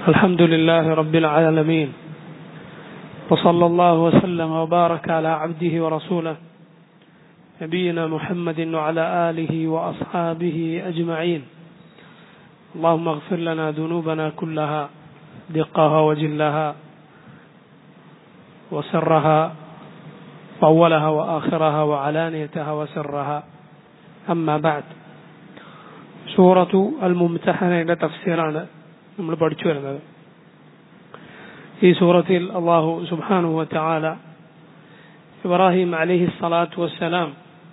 الحمد لله رب العالمين وصلى الله وسلم وبارك على عبده ورسوله نبينا محمد وعلى آله وأصحابه أجمعين اللهم اغفر لنا ذنوبنا كلها دقها وجلها وسرها وأولها وآخرها وعلانيتها وسرها أما بعد സൂറത്തു അൽ മുംതഹനയുടെ തഫ്സീറാണ് നമ്മൾ പഠിച്ചു വരുന്നത് ഈ സൂറത്തിൽ അള്ളാഹു സുബാനു ചാല ഇബ്രാഹിം അലഹി സ്വലാത്തു വസ്സലാം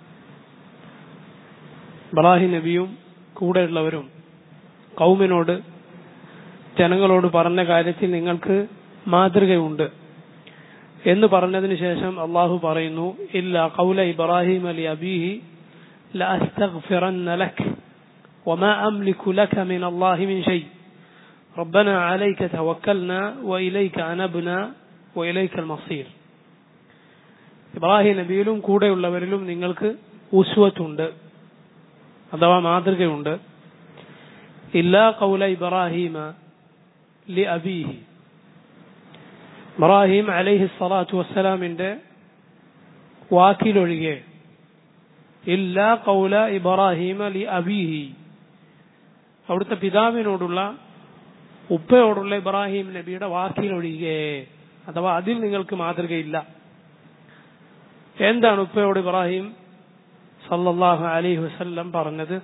ഇബ്രാഹിം നബിയും കൂടെയുള്ളവരും കൗമിനോട് ജനങ്ങളോട് പറഞ്ഞ കാര്യത്തിൽ നിങ്ങൾക്ക് മാതൃകയുണ്ട് എന്ന് പറഞ്ഞതിന് ശേഷം അള്ളാഹു പറയുന്നു ഇല്ല കൗല ഇബ്രാഹിം അലി അബീഹി لأستغفرن لك وما أملك لك من الله من شيء ربنا عليك توكلنا وإليك أنبنا وإليك المصير ഇബ്രാഹിം നബിയിലും കൂടെയുള്ളവരിലും നിങ്ങൾക്ക് ഉസ്വത്തുണ്ട് അഥവാ മാതൃകയുണ്ട് ഇല്ലാ കൗല ഇബ്രാഹിമ ലി അബീഹി ഇബ്രാഹിം അലൈഹി സ്വലാത്തു വസ്സലാമിന്റെ വാക്കിലൊഴികെ ഇല്ലാ കൗല ഇബ്രാഹിമ ലി അബീഹി അവിടുത്തെ പിതാവിനോടുള്ള ഉപ്പയോടുള്ള ഇബ്രാഹിം നബിയുടെ വാക്കിലൊഴികെ അഥവാ അതിൽ നിങ്ങൾക്ക് മാതൃകയില്ല എന്താണ് ഉപ്പയോട് ഇബ്രാഹിം സല്ലല്ലാഹു അലൈഹി വസല്ലം പറഞ്ഞത്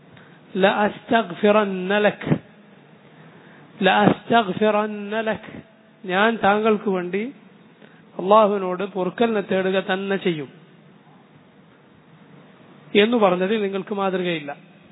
ഞാൻ താങ്കൾക്ക് വേണ്ടി അള്ളാഹുവിനോട് പൊറുക്കലിനെ തേടുക തന്നെ ചെയ്യും എന്ന് പറഞ്ഞതിൽ നിങ്ങൾക്ക് മാതൃകയില്ല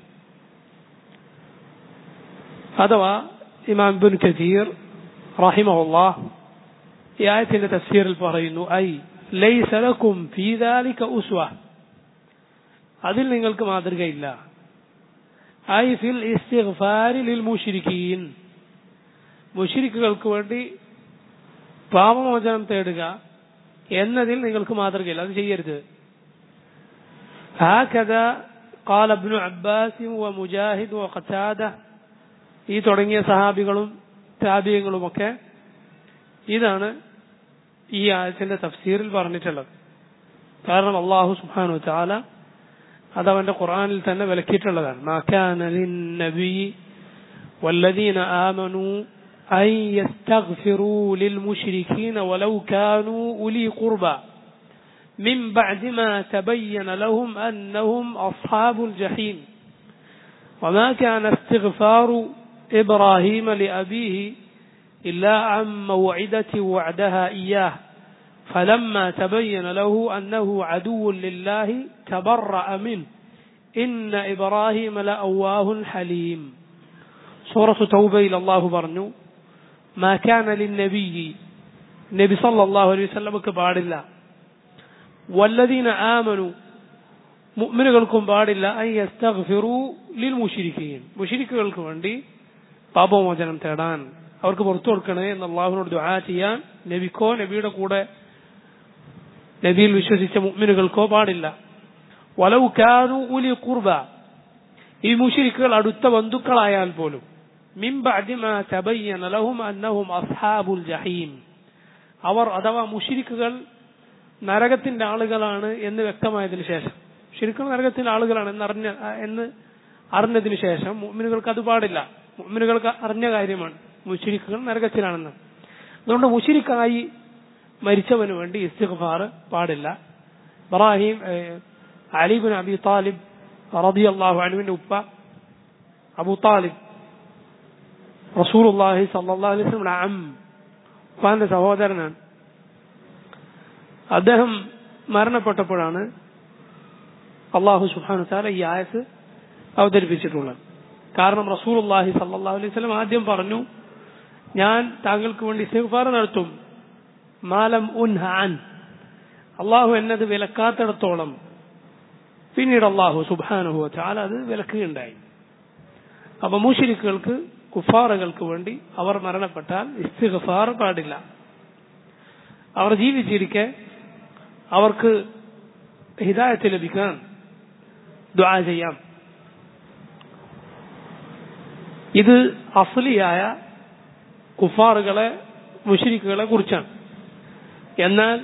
അഥവാ ഇമാം ബുൻ കസീർ റഹിമഹുല്ലാ ഈ ആയത്തിന്റെ തഫ്സീറിൽ പറയുന്നു ഐ ലൈസ ലക്കും ഫീ ദാലിക ഉസ്വ അതിൽ നിങ്ങൾക്ക് മാതൃകയില്ല ഐ ഫിൽ ഇസ്തിഗ്ഫാരി ലിൽ മുശ്രിക്കീൻ മുശ്രിക്കുകൾക്ക് വേണ്ടി പാപമോചനം തേടുക എന്നതിൽ നിങ്ങൾക്ക് മാതൃകയില്ല അത് ചെയ്യരുത് هكذا قال ابن عباس ومجاهد وقتاده ഈ തുടങ്ങിയ സഹാബികളും താബിയങ്ങളുമൊക്കെ ഇതാണ് ഈ ആയത്തിന്റെ തഫ്സീറിൽ പറഞ്ഞിട്ടുള്ളത് കാരണം അള്ളാഹു സുബാനു ചാല അത് അവന്റെ ഖുർആനിൽ തന്നെ വിലക്കിയിട്ടുള്ളതാണ് മാക്കാന للنبي والذين آمنوا أن يستغفروا للمشركين ولو كانوا أولي قربى من بعد ما تبين لهم أنهم أصحاب الجحيم وما كان استغفار إبراهيم لأبيه إلا عن موعدة وعدها إياه فلما تبين له أنه عدو لله تبرأ منه إن إبراهيم لأواه حليم سورة توبة إلى الله برنو ما كان للنبي النبي صلى الله عليه وسلم كبار الله والذين آمنوا മുഅ്മിനുകൾക്കും പാടില്ല ഐ യസ്തഗ്ഫിറു ലിൽ മുശ്രിക്കീൻ മുശ്രിക്കുകൾക്ക് വേണ്ടി പാപമോചനം തേടാൻ അവർക്ക് പുറത്തു കൊടുക്കണേ എന്ന് അള്ളാഹുവിനോട് ദുആ ചെയ്യാൻ നബിക്കോ നബിയുടെ കൂടെ നബിയിൽ വിശ്വസിച്ച മുഅ്മിനുകൾക്കോ പാടില്ല വലൗ കാനു ഉലി ഖുർബ ഈ മുശ്രിക്കുകൾ അടുത്ത ബന്ധുക്കളായാൽ പോലും മിൻ ബഅദി മാ തബയ്യന ലഹും അന്നഹും അസ്ഹാബുൽ ജഹീം അവർ അഥവാ മുശ്രിക്കുകൾ നരകത്തിന്റെ ആളുകളാണ് എന്ന് വ്യക്തമായതിനു ശേഷം ശരിക്കും നരകത്തിന്റെ ആളുകളാണ് എന്നറിഞ്ഞ എന്ന് അറിഞ്ഞതിനു ശേഷം മുഅ്മിനുകൾക്ക് അത് പാടില്ല മുഅ്മിനുകൾക്ക് അറിഞ്ഞ കാര്യമാണ് മുഷിരിക്കുകൾ നരകത്തിലാണെന്ന് അതുകൊണ്ട് മുഷിരിക്കായി മരിച്ചവന് വേണ്ടി ഇസ്തിഗ്ഫാർ പാടില്ല ഇബ്രാഹിം അലിബിൻ അബി താലിബ് റബി അള്ളാഹു അനുവിന്റെ ഉപ്പ അബു താലിബ് റസൂലുള്ളാഹി സല്ലല്ലാഹു അലൈഹി വസല്ലം അം ഉപ്പാന്റെ സഹോദരനാണ് അദ്ദേഹം മരണപ്പെട്ടപ്പോഴാണ് അള്ളാഹു സുഹാനു താല ഈ ആയത്ത് അവതരിപ്പിച്ചിട്ടുള്ളത് കാരണം റസൂലുള്ളാഹി സല്ലല്ലാഹു അലൈഹി വസല്ലം ആദ്യം പറഞ്ഞു ഞാൻ താങ്കൾക്ക് വേണ്ടി ഇസ്തിഗ്ഫാർ നടത്തും മാലം ഉൻഹാൻ അള്ളാഹു എന്നത് വിലക്കാത്തിടത്തോളം പിന്നീട് അള്ളാഹു സുബാനുഹു താല അത് വിലക്കുകയുണ്ടായി അപ്പൊ മുഷിരിക്കുകൾക്ക് കുഫാറുകൾക്ക് വേണ്ടി അവർ മരണപ്പെട്ടാൽ ഇസ്തിഗ്ഫാർ പാടില്ല അവർ ജീവിച്ചിരിക്കെ അവർക്ക് ഹിദായത്ത് ലഭിക്കാൻ ദുആ ചെയ്യാം ഇത് അഫ്ലിയായ കുഫാറുകളെ മുഷരിക്കുകളെ കുറിച്ചാണ് എന്നാൽ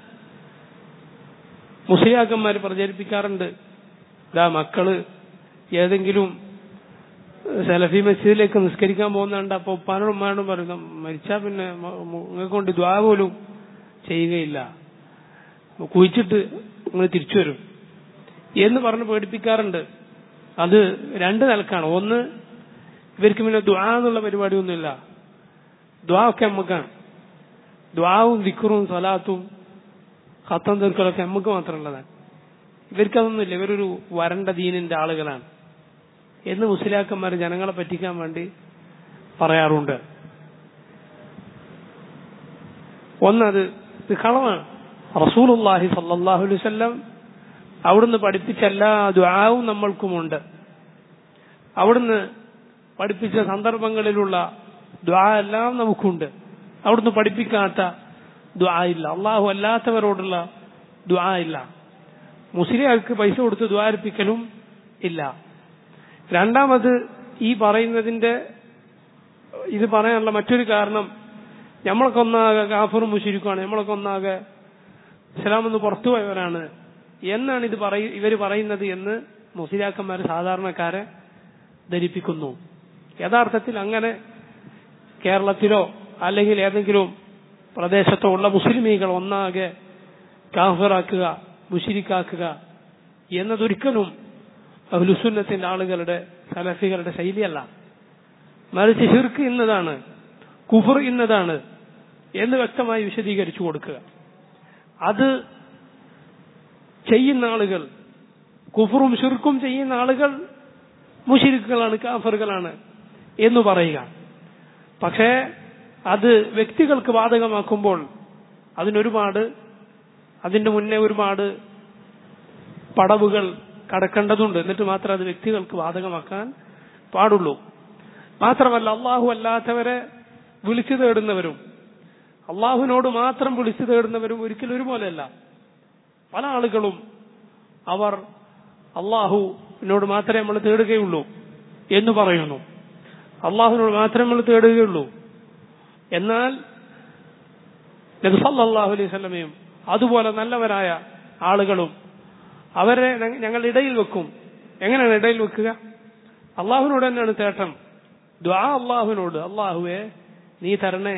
മുസ്ലിയാക്കന്മാർ പ്രചരിപ്പിക്കാറുണ്ട് ഇതാ മക്കള് ഏതെങ്കിലും സലഫി മസ്ജിദിലേക്ക് നിസ്കരിക്കാൻ പോകുന്നുണ്ട് അപ്പൊ ഉപ്പാനോടും ഉമ്മാനോടും പറയും മരിച്ചാ പിന്നെ നിങ്ങൾക്ക് കൊണ്ട് ദ്വാ പോലും ചെയ്യുകയില്ല കുഴിച്ചിട്ട് നിങ്ങൾ തിരിച്ചു വരും എന്ന് പറഞ്ഞ് പേടിപ്പിക്കാറുണ്ട് അത് രണ്ട് നിലക്കാണ് ഒന്ന് ഇവർക്ക് പിന്നെ ദ്വാ എന്നുള്ള പരിപാടിയൊന്നുമില്ല ദ്വാ ഒക്കെ നമുക്കാണ് ദ്വാവും ദിക്കറും സലാത്തും ഖത്തം തീർക്കലൊക്കെ നമുക്ക് മാത്രമുള്ളതാണ് ഇവർക്കതൊന്നുമില്ല ഇവരൊരു വരണ്ട ദീനിന്റെ ആളുകളാണ് എന്ന് മുസ്ലിയാക്കന്മാർ ജനങ്ങളെ പറ്റിക്കാൻ വേണ്ടി പറയാറുണ്ട് ഒന്നത് ഇത് കളവാണ് റസൂലുല്ലാഹി സല്ലാഹു അലൈഹി വസല്ലം അവിടുന്ന് പഠിപ്പിച്ച എല്ലാ ദ്വാവും നമ്മൾക്കുമുണ്ട് അവിടുന്ന് പഠിപ്പിച്ച സന്ദർഭങ്ങളിലുള്ള ദ്വാ എല്ലാം നമുക്കുണ്ട് അവിടുന്ന് പഠിപ്പിക്കാത്ത ദ്വാ ഇല്ല അള്ളാഹു അല്ലാത്തവരോടുള്ള ദ്വാ ഇല്ല മുസ്ലിങ്ങൾക്ക് പൈസ കൊടുത്ത് ദ്വാരിപ്പിക്കലും ഇല്ല രണ്ടാമത് ഈ പറയുന്നതിന്റെ ഇത് പറയാനുള്ള മറ്റൊരു കാരണം നമ്മളൊക്കെ ഒന്നാകെ കാഫറും മുഷിരിക്കുമാണ് നമ്മളൊക്കെ ഒന്നാകെ ഇസ്ലാം എന്ന് പുറത്തു പോയവരാണ് എന്നാണ് ഇത് പറയ ഇവർ പറയുന്നത് എന്ന് മുസ്ലിയാക്കന്മാർ സാധാരണക്കാരെ ധരിപ്പിക്കുന്നു യഥാർത്ഥത്തിൽ അങ്ങനെ കേരളത്തിലോ അല്ലെങ്കിൽ ഏതെങ്കിലും പ്രദേശത്തോ ഉള്ള മുസ്ലിമീകൾ ഒന്നാകെ കാഫറാക്കുക മുഷിരിക്കാക്കുക എന്നതൊരിക്കലും അഹ്ലുസുന്നത്തിന്റെ ആളുകളുടെ സലഫികളുടെ ശൈലിയല്ല മറിച്ച് ഷിർക്ക് ഇന്നതാണ് കുഫർ ഇന്നതാണ് എന്ന് വ്യക്തമായി വിശദീകരിച്ചു കൊടുക്കുക അത് ചെയ്യുന്ന ആളുകൾ കുഫറും ഷിർക്കും ചെയ്യുന്ന ആളുകൾ മുഷിരിക്കുകളാണ് കാഫറുകളാണ് എന്ന് പറയുക പക്ഷേ അത് വ്യക്തികൾക്ക് ബാധകമാക്കുമ്പോൾ അതിനൊരുപാട് അതിന്റെ മുന്നേ ഒരുപാട് പടവുകൾ കടക്കേണ്ടതുണ്ട് എന്നിട്ട് മാത്രം അത് വ്യക്തികൾക്ക് ബാധകമാക്കാൻ പാടുള്ളൂ മാത്രമല്ല അള്ളാഹു അല്ലാത്തവരെ വിളിച്ചു തേടുന്നവരും അള്ളാഹുവിനോട് മാത്രം വിളിച്ചു തേടുന്നവരും ഒരിക്കലും ഒരുപോലെയല്ല പല ആളുകളും അവർ അള്ളാഹുവിനോട് മാത്രമേ നമ്മൾ തേടുകയുള്ളൂ എന്ന് പറയുന്നു അള്ളാഹുവിനോട് മാത്രമേ നമ്മൾ തേടുകയുള്ളൂ എന്നാൽ നബി സല്ലല്ലാഹു അലൈഹി വസല്ലമയും അതുപോലെ നല്ലവരായ ആളുകളും അവരെ ഞങ്ങളുടെ ഇടയിൽ വെക്കും എങ്ങനെയാണ് ഇടയിൽ വെക്കുക അള്ളാഹുവിനോട് തന്നെയാണ് തേട്ടം ദ്വാ അള്ളാഹുവിനോട് അള്ളാഹുവെ നീ തരണേ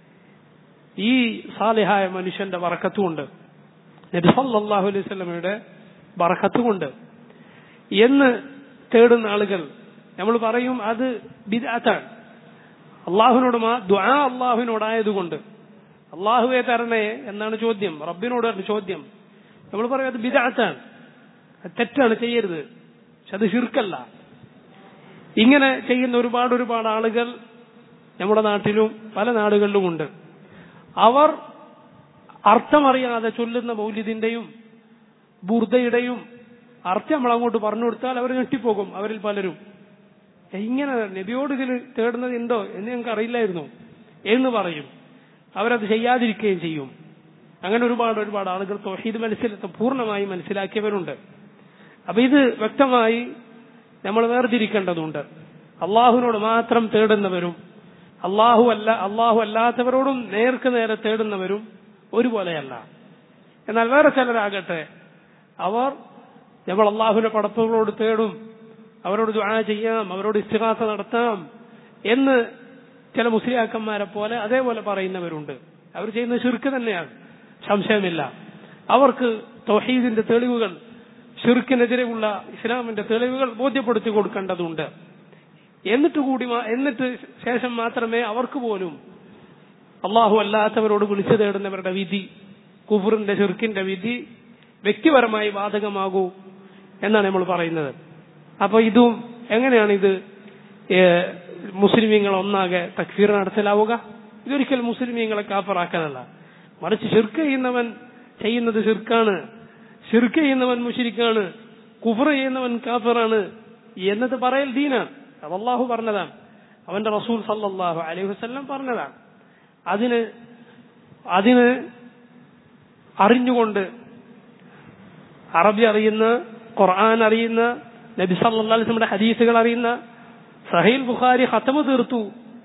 ഈ സാലിഹായ മനുഷ്യന്റെ വറക്കത്തുമുണ്ട് നബി സല്ലല്ലാഹു അലൈഹി വസല്ലമയുടെ ബറക്കത്തുമുണ്ട് എന്ന് തേടുന്ന ആളുകൾ നമ്മൾ പറയും അത് ബിദാത്താണ് അള്ളാഹുവിനോട് ദ്വാ അള്ളാഹുവിനോടായതുകൊണ്ട് അള്ളാഹുവെ തരണേ എന്നാണ് ചോദ്യം റബ്ബിനോടാണ് ചോദ്യം നമ്മൾ പറയും അത് ബിദാത്താണ് തെറ്റാണ് ചെയ്യരുത് പക്ഷെ അത് ഷിർക്കല്ല ഇങ്ങനെ ചെയ്യുന്ന ഒരുപാട് ഒരുപാട് ആളുകൾ നമ്മുടെ നാട്ടിലും പല നാടുകളിലുമുണ്ട് അവർ അർത്ഥമറിയാതെ ചൊല്ലുന്ന മൗല്യതിന്റെയും ബുർദയുടെയും അർത്ഥം നമ്മൾ അങ്ങോട്ട് പറഞ്ഞു കൊടുത്താൽ അവർ ഞെട്ടിപ്പോകും അവരിൽ പലരും ഇങ്ങനെ നബിയോട് ഇതിൽ തേടുന്നത് എന്തോ എന്ന് ഞങ്ങൾക്ക് അറിയില്ലായിരുന്നു എന്ന് പറയും അവരത് ചെയ്യാതിരിക്കുകയും ചെയ്യും അങ്ങനെ ഒരുപാട് ഒരുപാട് ആളുകൾ തൊഹീദ് മനസ്സിലെത്ത പൂർണ്ണമായി മനസ്സിലാക്കിയവരുണ്ട് അപ്പൊ ഇത് വ്യക്തമായി നമ്മൾ വേർതിരിക്കേണ്ടതുണ്ട് അള്ളാഹുവിനോട് മാത്രം തേടുന്നവരും അള്ളാഹു അല്ല അള്ളാഹു അല്ലാത്തവരോടും നേർക്ക് നേരെ തേടുന്നവരും ഒരുപോലെയല്ല എന്നാൽ വേറെ ചിലരാകട്ടെ അവർ നമ്മൾ അള്ളാഹുവിന്റെ പടപ്പുകളോട് തേടും അവരോട് ദ്വാ ചെയ്യാം അവരോട് ഇസ്തിഹാസ നടത്താം എന്ന് ചില മുസ്ലിയാക്കന്മാരെ പോലെ അതേപോലെ പറയുന്നവരുണ്ട് അവർ ചെയ്യുന്ന ശുർക്ക് തന്നെയാണ് സംശയമില്ല അവർക്ക് തൗഹീദിന്റെ തെളിവുകൾ ഷിർക്കിനെതിരെയുള്ള ഇസ്ലാമിന്റെ തെളിവുകൾ ബോധ്യപ്പെടുത്തി കൊടുക്കേണ്ടതുണ്ട് എന്നിട്ട് കൂടി എന്നിട്ട് ശേഷം മാത്രമേ അവർക്ക് പോലും അള്ളാഹു അല്ലാത്തവരോട് വിളിച്ചു തേടുന്നവരുടെ വിധി കുഫറിന്റെ ഷിർക്കിന്റെ വിധി വ്യക്തിപരമായി ബാധകമാകൂ എന്നാണ് നമ്മൾ പറയുന്നത് അപ്പൊ ഇതും എങ്ങനെയാണ് ഇത് മുസ്ലിമീങ്ങൾ ഒന്നാകെ തക്ഫീർ നടത്തലാവുക ഇതൊരിക്കൽ മുസ്ലിമീങ്ങളെ കാഫറാക്കാനല്ല മറിച്ച് ഷിർക്ക് ചെയ്യുന്നവൻ ചെയ്യുന്നത് ഷിർക്കാണ് ഷിർക്ക് ചെയ്യുന്നവൻ മുഷിരിക്കാണ് കുഫർ ചെയ്യുന്നവൻ കാഫറാണ് എന്നത് പറയൽ ദീനാണ് അത് അള്ളാഹു പറഞ്ഞതാണ് അവന്റെ റസൂൽ സല്ലാഹു അലൈഹി വസ്ല്ലം പറഞ്ഞതാണ് അതിന് അതിന് അറിഞ്ഞുകൊണ്ട് അറബി അറിയുന്ന ഖുർആൻ അറിയുന്ന നബി സല്ലാസ്ലമിന്റെ ഹദീസുകൾ അറിയുന്ന സഹീൽ ബുഖാരി ഹത്തമ് തീർത്തു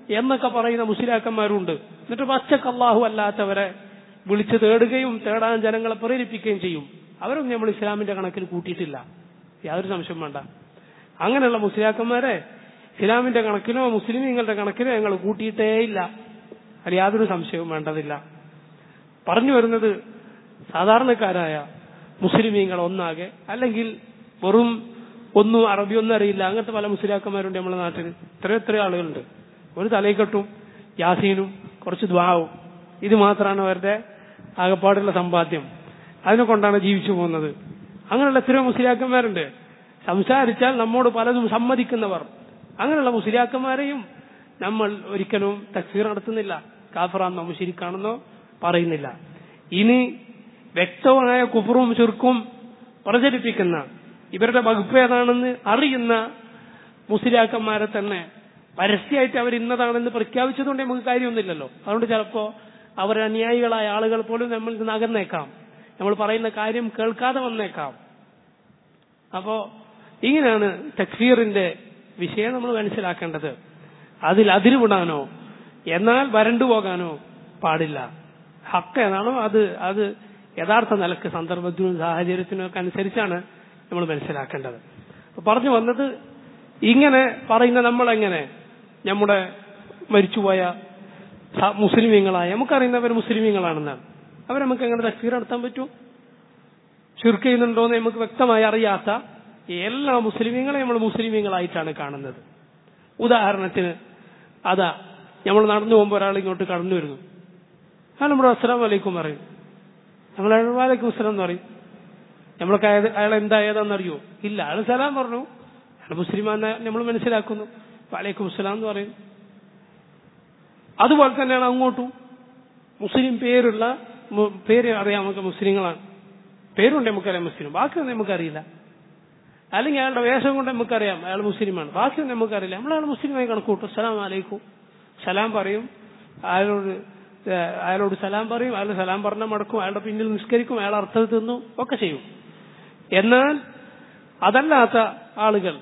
എന്നൊക്കെ പറയുന്ന മുസ്ലിയാക്കന്മാരുണ്ട് എന്നിട്ട് പച്ചക്ക് അള്ളാഹു അല്ലാത്തവരെ വിളിച്ചു തേടുകയും തേടാൻ ജനങ്ങളെ പ്രേരിപ്പിക്കുകയും ചെയ്യും അവരൊന്നും നമ്മൾ ഇസ്ലാമിന്റെ കണക്കിൽ കൂട്ടിയിട്ടില്ല യാതൊരു സംശയം വേണ്ട അങ്ങനെയുള്ള മുസ്ലിയാക്കന്മാരെ ഇസ്ലാമിന്റെ കണക്കിലോ മുസ്ലിമീങ്ങളുടെ കണക്കിലോ ഞങ്ങൾ കൂട്ടിയിട്ടേ ഇല്ല അതിൽ യാതൊരു സംശയവും വേണ്ടതില്ല പറഞ്ഞു വരുന്നത് സാധാരണക്കാരായ മുസ്ലിമീങ്ങൾ ഒന്നാകെ അല്ലെങ്കിൽ വെറും ഒന്നും അറബി ഒന്നും അറിയില്ല അങ്ങനത്തെ പല മുസ്ലിയാക്കന്മാരുണ്ട് നമ്മുടെ നാട്ടിൽ ഇത്ര എത്ര ആളുകളുണ്ട് ഒരു തലയിക്കെട്ടും യാസീനും കുറച്ച് ദ്വാവും ഇത് മാത്രമാണ് അവരുടെ ആകപ്പാടുള്ള സമ്പാദ്യം അതിനെ കൊണ്ടാണ് ജീവിച്ചു പോകുന്നത് അങ്ങനെയുള്ള എത്രയോ മുസ്ലിയാക്കന്മാരുണ്ട് സംസാരിച്ചാൽ നമ്മോട് പലതും സമ്മതിക്കുന്നവർ അങ്ങനെയുള്ള മുസ്ലിയാക്കന്മാരെയും നമ്മൾ ഒരിക്കലും തക്സീർ നടത്തുന്നില്ല കാഫറാന്നോ മുഷിരിക്കാണെന്നോ പറയുന്നില്ല ഇനി വ്യക്തമായ കുഫറും ചുരുക്കും പ്രചരിപ്പിക്കുന്ന ഇവരുടെ വകുപ്പ് ഏതാണെന്ന് അറിയുന്ന മുസ്ലിയാക്കന്മാരെ തന്നെ പരസ്യമായിട്ട് അവർ ഇന്നതാണെന്ന് പ്രഖ്യാപിച്ചതുകൊണ്ട് നമുക്ക് കാര്യമൊന്നുമില്ലല്ലോ അതുകൊണ്ട് ചിലപ്പോ അവർ അനുയായികളായ ആളുകൾ പോലും നമ്മളിൽ നിന്ന് അകന്നേക്കാം നമ്മൾ പറയുന്ന കാര്യം കേൾക്കാതെ വന്നേക്കാം അപ്പോ ഇങ്ങനെയാണ് തക്ഫീറിന്റെ വിഷയം നമ്മൾ മനസ്സിലാക്കേണ്ടത് അതിൽ അതിരുവിടാനോ എന്നാൽ വരണ്ടു പോകാനോ പാടില്ല ഹക്ക് ഏതാണോ അത് അത് യഥാർത്ഥ നിലക്ക് സന്ദർഭത്തിനും സാഹചര്യത്തിനും ഒക്കെ അനുസരിച്ചാണ് നമ്മൾ മനസ്സിലാക്കേണ്ടത് അപ്പൊ പറഞ്ഞു വന്നത് ഇങ്ങനെ പറയുന്ന നമ്മളെങ്ങനെ നമ്മുടെ മരിച്ചുപോയ സ- മുസ്ലിമീങ്ങളായ നമുക്കറിയുന്നവർ മുസ്ലിമീങ്ങളാണെന്നാണ് അവർ നമുക്ക് എങ്ങനെ തക്സീർ നടത്താൻ പറ്റും ഷിർക്ക് ചെയ്യുന്നുണ്ടോ എന്ന് നമുക്ക് വ്യക്തമായി അറിയാത്ത എല്ലാ മുസ്ലിമീങ്ങളെ നമ്മൾ മുസ്ലിമീങ്ങളായിട്ടാണ് കാണുന്നത് ഉദാഹരണത്തിന് അതാ നമ്മൾ നടന്നു പോകുമ്പോൾ ഒരാൾ ഇങ്ങോട്ട് കടന്നു വരുന്നു അയാൾ നമ്മുടെ അസ്സലാം വലൈക്കും പറയും നമ്മൾ അയാൾ വാലൈക്കും അസ്സലാം എന്ന് പറയും നമ്മളൊക്കെ അയാൾ- അയാൾ എന്താ ഏതാണെന്നറിയോ ഇല്ല അയാൾ സലാം പറഞ്ഞു അയാൾ മുസ്ലിമാന്ന് നമ്മൾ മനസ്സിലാക്കുന്നു വാലൈക്കും അസ്സലാം എന്ന് പറയും അതുപോലെ തന്നെയാണ് അങ്ങോട്ടും മുസ്ലിം പേരുള്ള മു- പേര് അറിയാം നമുക്ക് മുസ്ലിങ്ങളാണ് പേരുണ്ട് നമുക്കറിയാം മുസ്ലിം ബാക്കിയൊന്നും നമുക്കറിയില്ല അല്ലെങ്കിൽ അയാളുടെ വേഷം കൊണ്ട് നമുക്കറിയാം അയാൾ മുസ്ലിമാണ് ബാക്കിയൊന്നും നമുക്കറിയില്ല നമ്മൾ അയാൾ മുസ്ലിമായി കണക്കൂട്ടും സലാം അലൈക്കും സലാം പറയും അയാളോട് ഏഹ് അയാളോട് സലാം പറയും അയാൾ സലാം പറഞ്ഞ മടക്കും അയാളുടെ പിന്നിൽ നിസ്കരിക്കും അയാൾ അർത്ഥം തിന്നു ഒക്കെ ചെയ്യും എന്നാൽ അതല്ലാത്ത ആളുകൾ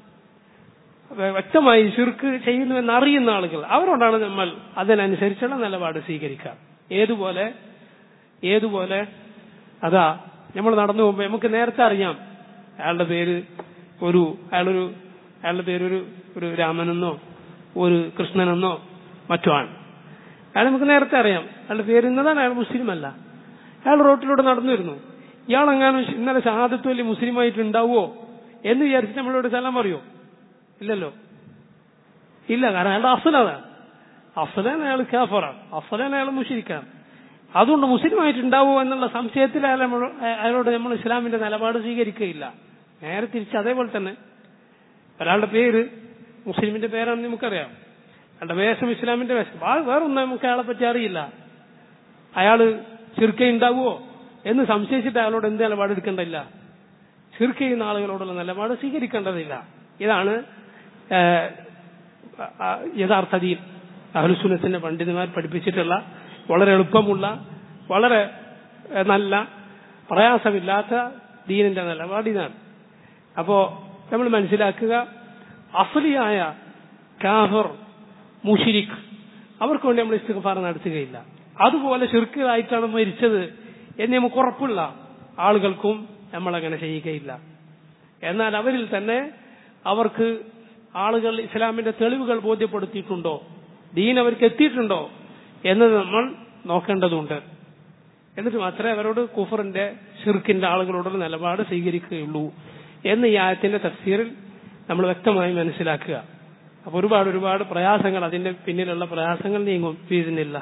വ്യ- വ്യക്തമായി ശിർക്ക് ചെയ്യുന്നുവെന്ന് അറിയുന്ന ആളുകൾ അവരോടാണ് നമ്മൾ അതിനനുസരിച്ചുള്ള നിലപാട് സ്വീകരിക്കുക ഏതുപോലെ ഏതുപോലെ അതാ നമ്മൾ നടന്നു പോകുമ്പോൾ നമുക്ക് നേരത്തെ അറിയാം അയാളുടെ പേര് ഒരു അയാളൊരു അയാളുടെ പേര് ഒരു ഒരു രാമനെന്നോ ഒരു കൃഷ്ണനെന്നോ മറ്റോ ആണ് അയാൾ നമുക്ക് നേരത്തെ അറിയാം അയാളുടെ പേര് ഇന്നതാണ് അയാൾ മുസ്ലിം അല്ല അയാൾ റോട്ടിലൂടെ നടന്നു വരുന്നു ഇയാളെങ്ങാനും ഇന്നലെ ഷഹാദത്ത് വലിയ മുസ്ലിമായിട്ട് ഉണ്ടാവുമോ എന്ന് വിചാരിച്ച് നമ്മളോട് സലാം പറയോ ഇല്ലല്ലോ ഇല്ല കാരണം അയാളുടെ അഫലാണ് അഫലാൻ അയാൾ കാഫറാണ് അഫലാൻ അയാൾ മുഷിരിക്കാണ് അതുകൊണ്ട് മുസ്ലിമായിട്ടുണ്ടാവുമോ എന്നുള്ള സംശയത്തിൽ അയാൾ നമ്മൾ അയാളോട് നമ്മൾ ഇസ്ലാമിന്റെ നിലപാട് സ്വീകരിക്കുകയില്ല നേരെ തിരിച്ച് അതേപോലെ തന്നെ ഒരാളുടെ പേര് മുസ്ലിമിന്റെ പേരാണെന്ന് നമുക്കറിയാം അയാളുടെ വേഷം ഇസ്ലാമിന്റെ വേഷം ആ- വേറൊന്നും നമുക്ക് അയാളെ പറ്റി അറിയില്ല അയാള് ചിർക്ക ഉണ്ടാവുമോ എന്ന് സംശയിച്ചിട്ട് അയാളോട് എന്ത് നിലപാട് എടുക്കേണ്ടതില്ല ചിർക്ക ചെയ്യുന്ന ആളുകളോടുള്ള നിലപാട് സ്വീകരിക്കേണ്ടതില്ല ഇതാണ് ഏഹ്, ആ, യഥാർത്ഥ ദീൻ അഹ്ലുസുന്നത്തിന്റെ പണ്ഡിതന്മാർ പഠിപ്പിച്ചിട്ടുള്ള വളരെ എളുപ്പമുള്ള വളരെ ഏഹ്, നല്ല പ്രയാസമില്ലാത്ത ദീനിന്റെ നിലപാട് ഇതാണ് അപ്പോ നമ്മൾ മനസ്സിലാക്കുക അഫലിയായ കാഫർ മുഷിരിഖ് അവർക്ക് വേണ്ടി നമ്മൾ ഇസ്തിഗ്ഫാർ നടത്തുകയില്ല അതുപോലെ ഷിർക്കിലായിട്ടാണ് മരിച്ചത് എന്ന് നമുക്ക് ഉറപ്പുള്ള ആളുകൾക്കും നമ്മൾ അങ്ങനെ ചെയ്യുകയില്ല എന്നാൽ അവരിൽ തന്നെ അവർക്ക് ആളുകൾ ഇസ്ലാമിന്റെ തെളിവുകൾ ബോധ്യപ്പെടുത്തിയിട്ടുണ്ടോ ദീൻ അവർക്ക് എത്തിയിട്ടുണ്ടോ എന്നത് നമ്മൾ നോക്കേണ്ടതുണ്ട് എന്നിട്ട് മാത്രമേ അവരോട് കുഫറിന്റെ ഷിർക്കിന്റെ ആളുകളോടുള്ള നിലപാട് സ്വീകരിക്കുകയുള്ളൂ എന്ന് ഈ ആയത്തിന്റെ തഫ്സീറിൽ നമ്മൾ വ്യക്തമായി മനസ്സിലാക്കുക അപ്പൊ ഒരുപാട് ഒരുപാട് പ്രയാസങ്ങൾ അതിന്റെ പിന്നിലുള്ള പ്രയാസങ്ങൾ നീങ്ങും ഫീസിനില്ല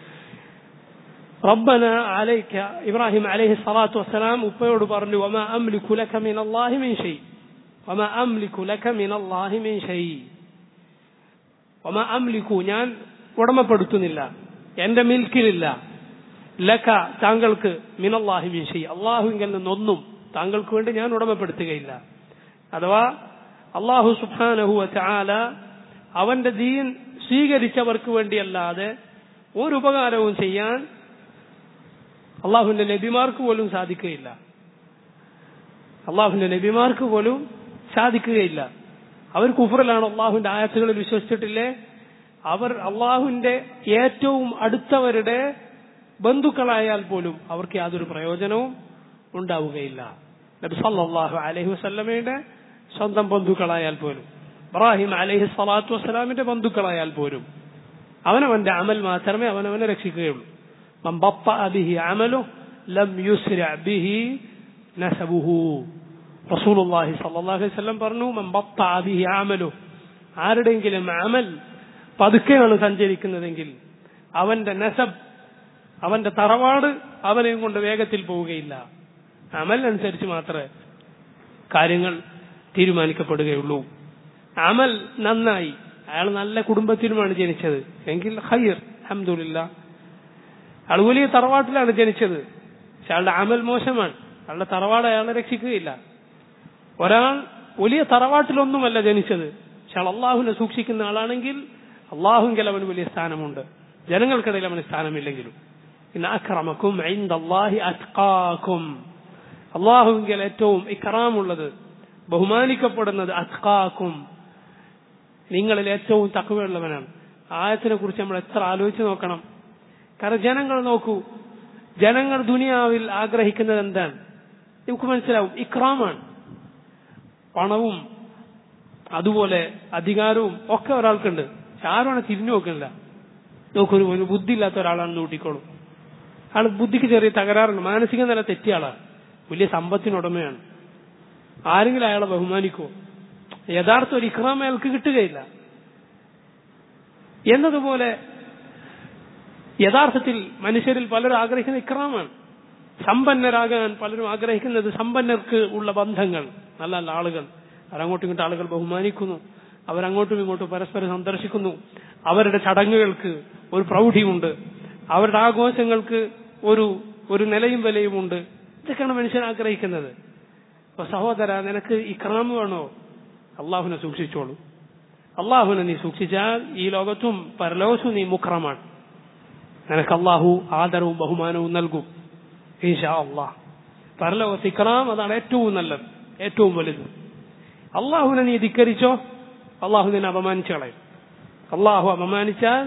ربنا عليك إبراهيم عليه الصلاة والسلام ഉപ്പയോട് പറഞ്ഞു وما أملك لك من الله من شيء وما أملك لك من الله من شيء وما أملك ഞാൻ ഉടമപ്പെടുത്തുന്നില്ല എന്റെ മിൽക്കിലില്ല ലക താങ്കൾക്ക് മിനല്ലാഹി മിൻ ഷൈ അള്ളാഹുവിൽ നിന്നൊന്നും താങ്കൾക്ക് വേണ്ടി ഞാൻ ഉടമപ്പെടുത്തുകയില്ല അഥവാ അള്ളാഹു സുബ്ഹാനഹു വതആല അവന്റെ ദീൻ സ്വീകരിച്ചവർക്ക് വേണ്ടിയല്ലാതെ ഒരു ഉപകാരവും ചെയ്യാൻ അള്ളാഹുവിന്റെ നബിമാർക്ക് പോലും സാധിക്കുകയില്ല അള്ളാഹുവിന്റെ നബിമാർക്ക് പോലും സാധിക്കുകയില്ല അവർ കുഫറിലാണ് അള്ളാഹുവിന്റെ ആയത്തുകളിൽ വിശ്വസിച്ചിട്ടില്ലേ അവർ അള്ളാഹുവിന്റെ ഏറ്റവും അടുത്തവരുടെ ബന്ധുക്കളായാൽ പോലും അവർക്ക് യാതൊരു പ്രയോജനവും ഉണ്ടാവുകയില്ല നബി സല്ലല്ലാഹു അലൈഹി വസല്ലമയുടെ സ്വന്തം ബന്ധുക്കളായാൽ പോലും ഇബ്രാഹിം അലൈഹി സ്വലാത്തു വസ്സലാമിന്റെ ബന്ധുക്കളായാൽ പോലും അവനവന്റെ അമൽ മാത്രമേ അവനവനെ രക്ഷിക്കുകയുള്ളൂ മൻ ബത്തഅ ബിഹി അമലു ലം യുസ്ര ബിഹി നസബുഹു റസൂലുള്ളാഹി സ്വല്ലല്ലാഹു അലൈഹി വസല്ലം പറഞ്ഞു മൻ ബത്തഅ ബിഹി അമലു ആരുടെയെങ്കിലും അമൽ പതുക്കെയാണ് സഞ്ചരിക്കുന്നതെങ്കിൽ അവന്റെ നസബ് അവന്റെ തറവാട് അവനെയും കൊണ്ട് വേഗത്തിൽ പോവുകയില്ല അമൽ അനുസരിച്ച് മാത്രമേ കാര്യങ്ങൾ തീരുമാനിക്കപ്പെടുകയുള്ളൂ അമൽ നന്നായി അയാൾ നല്ല കുടുംബത്തിലുമാണ് ജനിച്ചത് എങ്കിൽ ഹയ്യർ അഹമ്മദില്ല അയാൾ വലിയ തറവാട്ടിലാണ് ജനിച്ചത് പക്ഷെ അയാളുടെ അമൽ മോശമാണ് അയാളുടെ തറവാട് അയാളെ രക്ഷിക്കുകയില്ല ഒരാൾ വലിയ തറവാട്ടിലൊന്നുമല്ല ജനിച്ചത് പക്ഷെ അയാൾ അള്ളാഹുവിനെ സൂക്ഷിക്കുന്ന ആളാണെങ്കിൽ അള്ളാഹുങ്കൽ അവന് വലിയ സ്ഥാനമുണ്ട് ജനങ്ങൾക്കിടയിൽ അവന് സ്ഥാനമില്ലെങ്കിലും ഇന്ന് അക്രമക്കും അള്ളാഹി അത്കാക്കും അള്ളാഹുവിങ്കൽ ഏറ്റവും ഇക്രാമുള്ളത് ബഹുമാനിക്കപ്പെടുന്നത് അത്കാക്കും നിങ്ങളിൽ ഏറ്റവും തക്കവയുള്ളവനാണ് ആയത്തിനെ കുറിച്ച് നമ്മൾ എത്ര ആലോചിച്ച് നോക്കണം കാരണം ജനങ്ങൾ നോക്കൂ ജനങ്ങൾ ദുനിയാവിൽ ആഗ്രഹിക്കുന്നത് എന്താണ് നമുക്ക് മനസ്സിലാവും ഇക്രാമാണ് പണവും അതുപോലെ അധികാരവും ഒക്കെ ഒരാൾക്കുണ്ട് പക്ഷെ ആരും തിരിഞ്ഞു നോക്കുന്നില്ല നോക്കൊരു ഒരു ബുദ്ധി ഇല്ലാത്ത ഒരാളാണെന്ന് കൂട്ടിക്കോളും ആൾ ബുദ്ധിക്ക് ചെറിയ തകരാറുണ്ട് മാനസിക നില തെറ്റിയ ആളാണ് വലിയ സമ്പത്തിനുടമയാണ് ആരെങ്കിലും അയാളെ ബഹുമാനിക്കുമോ യഥാർത്ഥ ഒരു ഇക്രാം അയാൾക്ക് കിട്ടുകയില്ല എന്നതുപോലെ യഥാർത്ഥത്തിൽ മനുഷ്യരിൽ പലരും ആഗ്രഹിക്കുന്ന ഇക്രാമാണ് സമ്പന്നരാകാൻ പലരും ആഗ്രഹിക്കുന്നത് സമ്പന്നർക്ക് ഉള്ള ബന്ധങ്ങൾ നല്ല നല്ല ആളുകൾ അവരങ്ങോട്ടും ഇങ്ങോട്ടും ആളുകൾ ബഹുമാനിക്കുന്നു അവരങ്ങോട്ടും ഇങ്ങോട്ടും പരസ്പരം സന്ദർശിക്കുന്നു അവരുടെ ചടങ്ങുകൾക്ക് ഒരു പ്രൗഢിയുണ്ട് അവരുടെ ആഘോഷങ്ങൾക്ക് ഒരു ഒരു നിലയും വിലയുമുണ്ട് ഇതൊക്കെയാണ് മനുഷ്യൻ ആഗ്രഹിക്കുന്നത് അപ്പൊ സഹോദര നിനക്ക് ഇക്രാം വേണോ അള്ളാഹുനെ സൂക്ഷിച്ചോളൂ അള്ളാഹുനെ നീ സൂക്ഷിച്ചാൽ ഈ ലോകത്തും പരലോകത്തും നീ മുക്രമാണ് നിനക്ക് അള്ളാഹു ആദരവും ബഹുമാനവും നൽകും ഈശാ അള്ളാഹ് പരലോകത്ത് ഇക്രാം അതാണ് ഏറ്റവും നല്ലത് ഏറ്റവും വലുത് അള്ളാഹുവിനെ നീ ധിക്കരിച്ചോ അള്ളാഹു നിന്നെ അപമാനിച്ചു കളയും അള്ളാഹു അപമാനിച്ചാൽ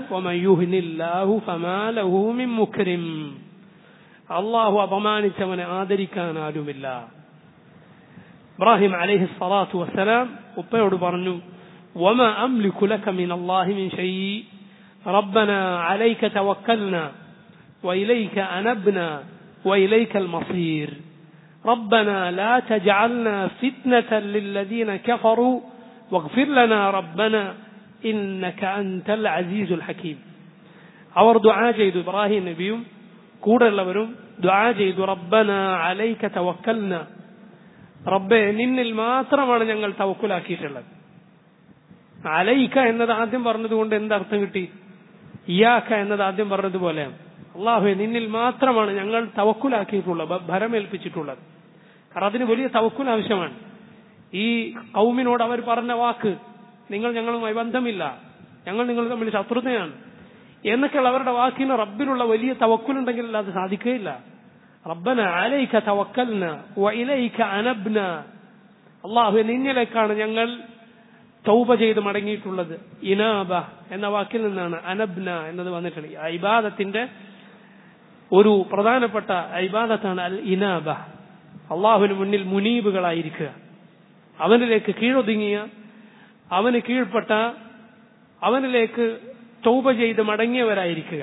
അള്ളാഹു അപമാനിച്ചവനെ ആദരിക്കാൻ ആരുമില്ല ഇബ്രാഹിം അലൈഹി സ്വലാത്തു വസ്സലാം ഉപ്പയോട് പറഞ്ഞു وما أملك لك من الله من شيء ربنا عليك توكلنا وإليك أنبنا وإليك المصير ربنا لا تجعلنا فتنة للذين كفروا واغفر لنا ربنا إنك أنت العزيز الحكيم അവർ ദുആ ചെയ്തു ഇബ്രാഹിം നബിയും കൂടെയുള്ളവരും ദുആ ചെയ്തു റബ്ബന അലൈക തവക്കൽന റബ്ബെ നിന്നിൽ മാത്രമാണ് ഞങ്ങൾ തവക്കുലാക്കിയിട്ടുള്ളത് അലൈക്ക എന്നത് ആദ്യം പറഞ്ഞതുകൊണ്ട് എന്തർത്ഥം കിട്ടി ഇയാക്ക എന്നത് ആദ്യം പറഞ്ഞതുപോലെയാണ് അള്ളാഹുവെ നിന്നിൽ മാത്രമാണ് ഞങ്ങൾ തവക്കുലാക്കിയിട്ടുള്ളത് ഭരമേൽപ്പിച്ചിട്ടുള്ളത് കാരണം അതിന് വലിയ തവക്കുൽ ആവശ്യമാണ് ഈ കൗമിനോട് അവർ പറഞ്ഞ വാക്ക് നിങ്ങൾ ഞങ്ങളുമായി ബന്ധമില്ല ഞങ്ങൾ നിങ്ങൾ തമ്മിൽ ശത്രുതയാണ് എന്നൊക്കെയുള്ള അവരുടെ വാക്കിന് റബ്ബിനുള്ള വലിയ തവക്കുലുണ്ടെങ്കിൽ അത് സാധിക്കുകയില്ല റബ്ബന അലൈക തവക്കൽന വഇലൈക അനബ്ന അള്ളാഹു നിന്നിലേക്കാണ് ഞങ്ങൾ തൗബ ചെയ്ത് മടങ്ങിയിട്ടുള്ളത് ഇനാബ എന്ന വാക്കിൽ നിന്നാണ് അനബ്ന എന്നത് വന്നിട്ടുണ്ട് ഇബാദത്തിന്റെ ഒരു പ്രധാനപ്പെട്ട ഇബാദത്താണ് അൽ ഇനാബ അള്ളാഹുവിന് മുന്നിൽ മുനീബുകളായിരിക്കുക അവനിലേക്ക് കീഴൊതുങ്ങിയ അവന് കീഴ്പ്പെട്ട അവനിലേക്ക് തൗബ ചെയ്ത് മടങ്ങിയവരായിരിക്കുക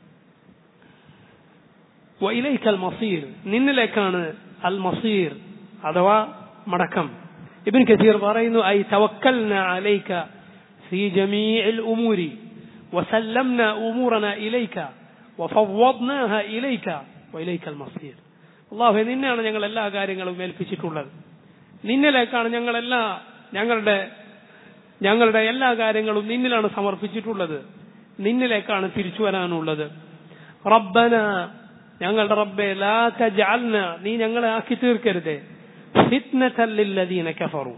വൈലൈക്കൽ മസീർ നിന്നിലേക്കാണ് അൽ മസീർ അഥവാ മടക്കം ഇബിൻ കസീർ പറയുന്നു ഐ തവക്കൽന അലൈക في جميع الأمور وسلمنا أمورنا إليك وفوضناها إليك وإليك المصير അള്ളാഹു നിന്നെയാണ് ഞങ്ങൾ എല്ലാ കാര്യങ്ങളും ഏൽപ്പിച്ചിട്ടുള്ളത് നിന്നിലേക്കാണ് ഞങ്ങളെല്ലാ ഞങ്ങളുടെ ഞങ്ങളുടെ എല്ലാ കാര്യങ്ങളും നിന്നിലാണ് സമർപ്പിച്ചിട്ടുള്ളത് നിന്നിലേക്കാണ് തിരിച്ചു വരാനുള്ളത് റബ്ബന ഞങ്ങളുടെ റബ്ബെ ലാ തജഅൽന നീ ഞങ്ങളെ ആക്കി തീർക്കരുതേ ഫിത്നതൽ ലില്ലദീന കഫറു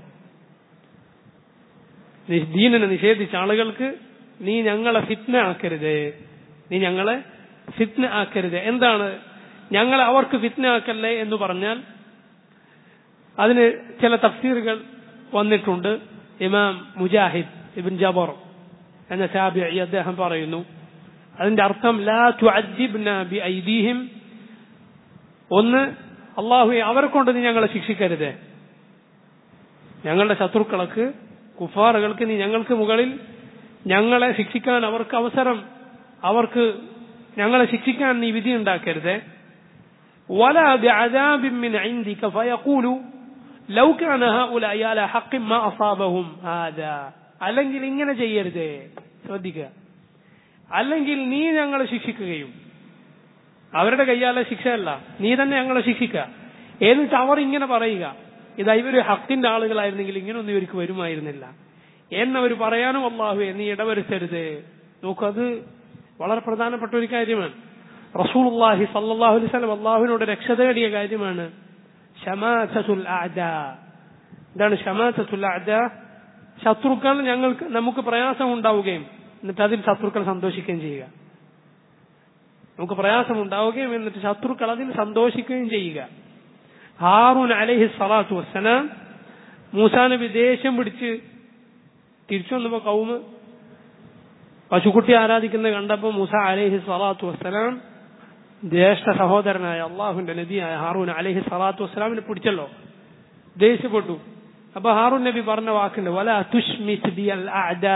ദീനിനെ നിഷേധിച്ച ആളുകൾക്ക് നീ ഞങ്ങളെ ഫിത്ന ആക്കരുതേ നീ ഞങ്ങളെ ഫിത്ന ആക്കരുത് എന്താണ് ഞങ്ങളെ അവർക്ക് ഫിത്ന ആക്കല്ലേ എന്ന് പറഞ്ഞാൽ അതിന് ചില തഫ്സീറുകൾ വന്നിട്ടുണ്ട് ഇമാം മുജാഹിദ് ഇബിൻ ജബർ എന്ന താബിഈ അദ്ദേഹം പറയുന്നു അതിന്റെ അർത്ഥം ലാ തുഅദ്ദിബ്ന ബി ഐദീഹിം ഒന്ന് അള്ളാഹുവെ അവരെ കൊണ്ട് നീ ഞങ്ങളെ ശിക്ഷിക്കരുതേ ഞങ്ങളുടെ ശത്രുക്കൾക്ക് കുഫാറുകൾക്ക് നീ ഞങ്ങൾക്ക് മുകളിൽ ഞങ്ങളെ ശിക്ഷിക്കാൻ അവർക്ക് അവസരം അവർക്ക് ഞങ്ങളെ ശിക്ഷിക്കാൻ നീ വിധി ഉണ്ടാക്കരുതേ ولا بعذاب من عندك فيقولوا لو كان هؤلاء على حق ما أصابهم هذا അല്ലെങ്കിൽ ഇങ്ങനെ ചെയ്യരുതേ ശ്രദ്ധിക്കുക അല്ലെങ്കിൽ നീ ഞങ്ങളെ ശിക്ഷിക്കുകയും അവരുടെ കയ്യാലെ ശിക്ഷയല്ല നീ തന്നെ ഞങ്ങളെ ശിക്ഷിക്കുക എന്നിട്ട് അവർ ഇങ്ങനെ പറയുക ഇത് ഇവര് ഹക്കിന്റെ ആളുകളായിരുന്നെങ്കിൽ ഇങ്ങനൊന്നും ഇവർക്ക് വരുമായിരുന്നില്ല എന്നവർ പറയാനും അള്ളാഹുവെ നീ ഇടവരുത്തരുത് നോക്കൂ അത് വളരെ പ്രധാനപ്പെട്ട ഒരു കാര്യമാണ് റസൂലുള്ളാഹി സല്ലല്ലാഹു അലൈഹി വസല്ലം അള്ളാഹുവിനോട് രക്ഷ തേടിയ കാര്യമാണ് ഷമാസത്തുൽ അഅദാ എന്താണ് ഷമാസത്തുൽ അഅദാ ശത്രുക്കൾ ഞങ്ങൾക്ക് നമുക്ക് പ്രയാസം ഉണ്ടാവുകയും എന്നിട്ട് അതിൽ ശത്രുക്കൾ സന്തോഷിക്കുകയും ചെയ്യുക നമുക്ക് പ്രയാസം ഉണ്ടാവുകയും എന്നിട്ട് ശത്രുക്കൾ അതിൽ സന്തോഷിക്കുകയും ചെയ്യുക ഹാറൂൻ അലൈഹി സ്വലാത്തു വസ്സലാം മൂസാ നബി ദേഷ്യം പിടിച്ച് തിരിച്ചു വന്നപ്പോ കൗമ് പശുക്കുട്ടി ആരാധിക്കുന്നത് കണ്ടപ്പോൾ മൂസ അലൈഹി സ്വലാത്തു വസ്സലാം ജ്യേഷ്ഠ സഹോദരനായ അള്ളാഹുന്റെ നബിയായ ഹാറൂൻ അലൈഹി സ്വലാത്തു വസ്സലാമിനെ പിടിച്ചല്ലോ ദേഷ്യപ്പെട്ടു അപ്പൊ ഹാറൂൻ നബി പറഞ്ഞ വാക്കുണ്ട് വല തുഷ്മിത് ബിയൽ അഅദാ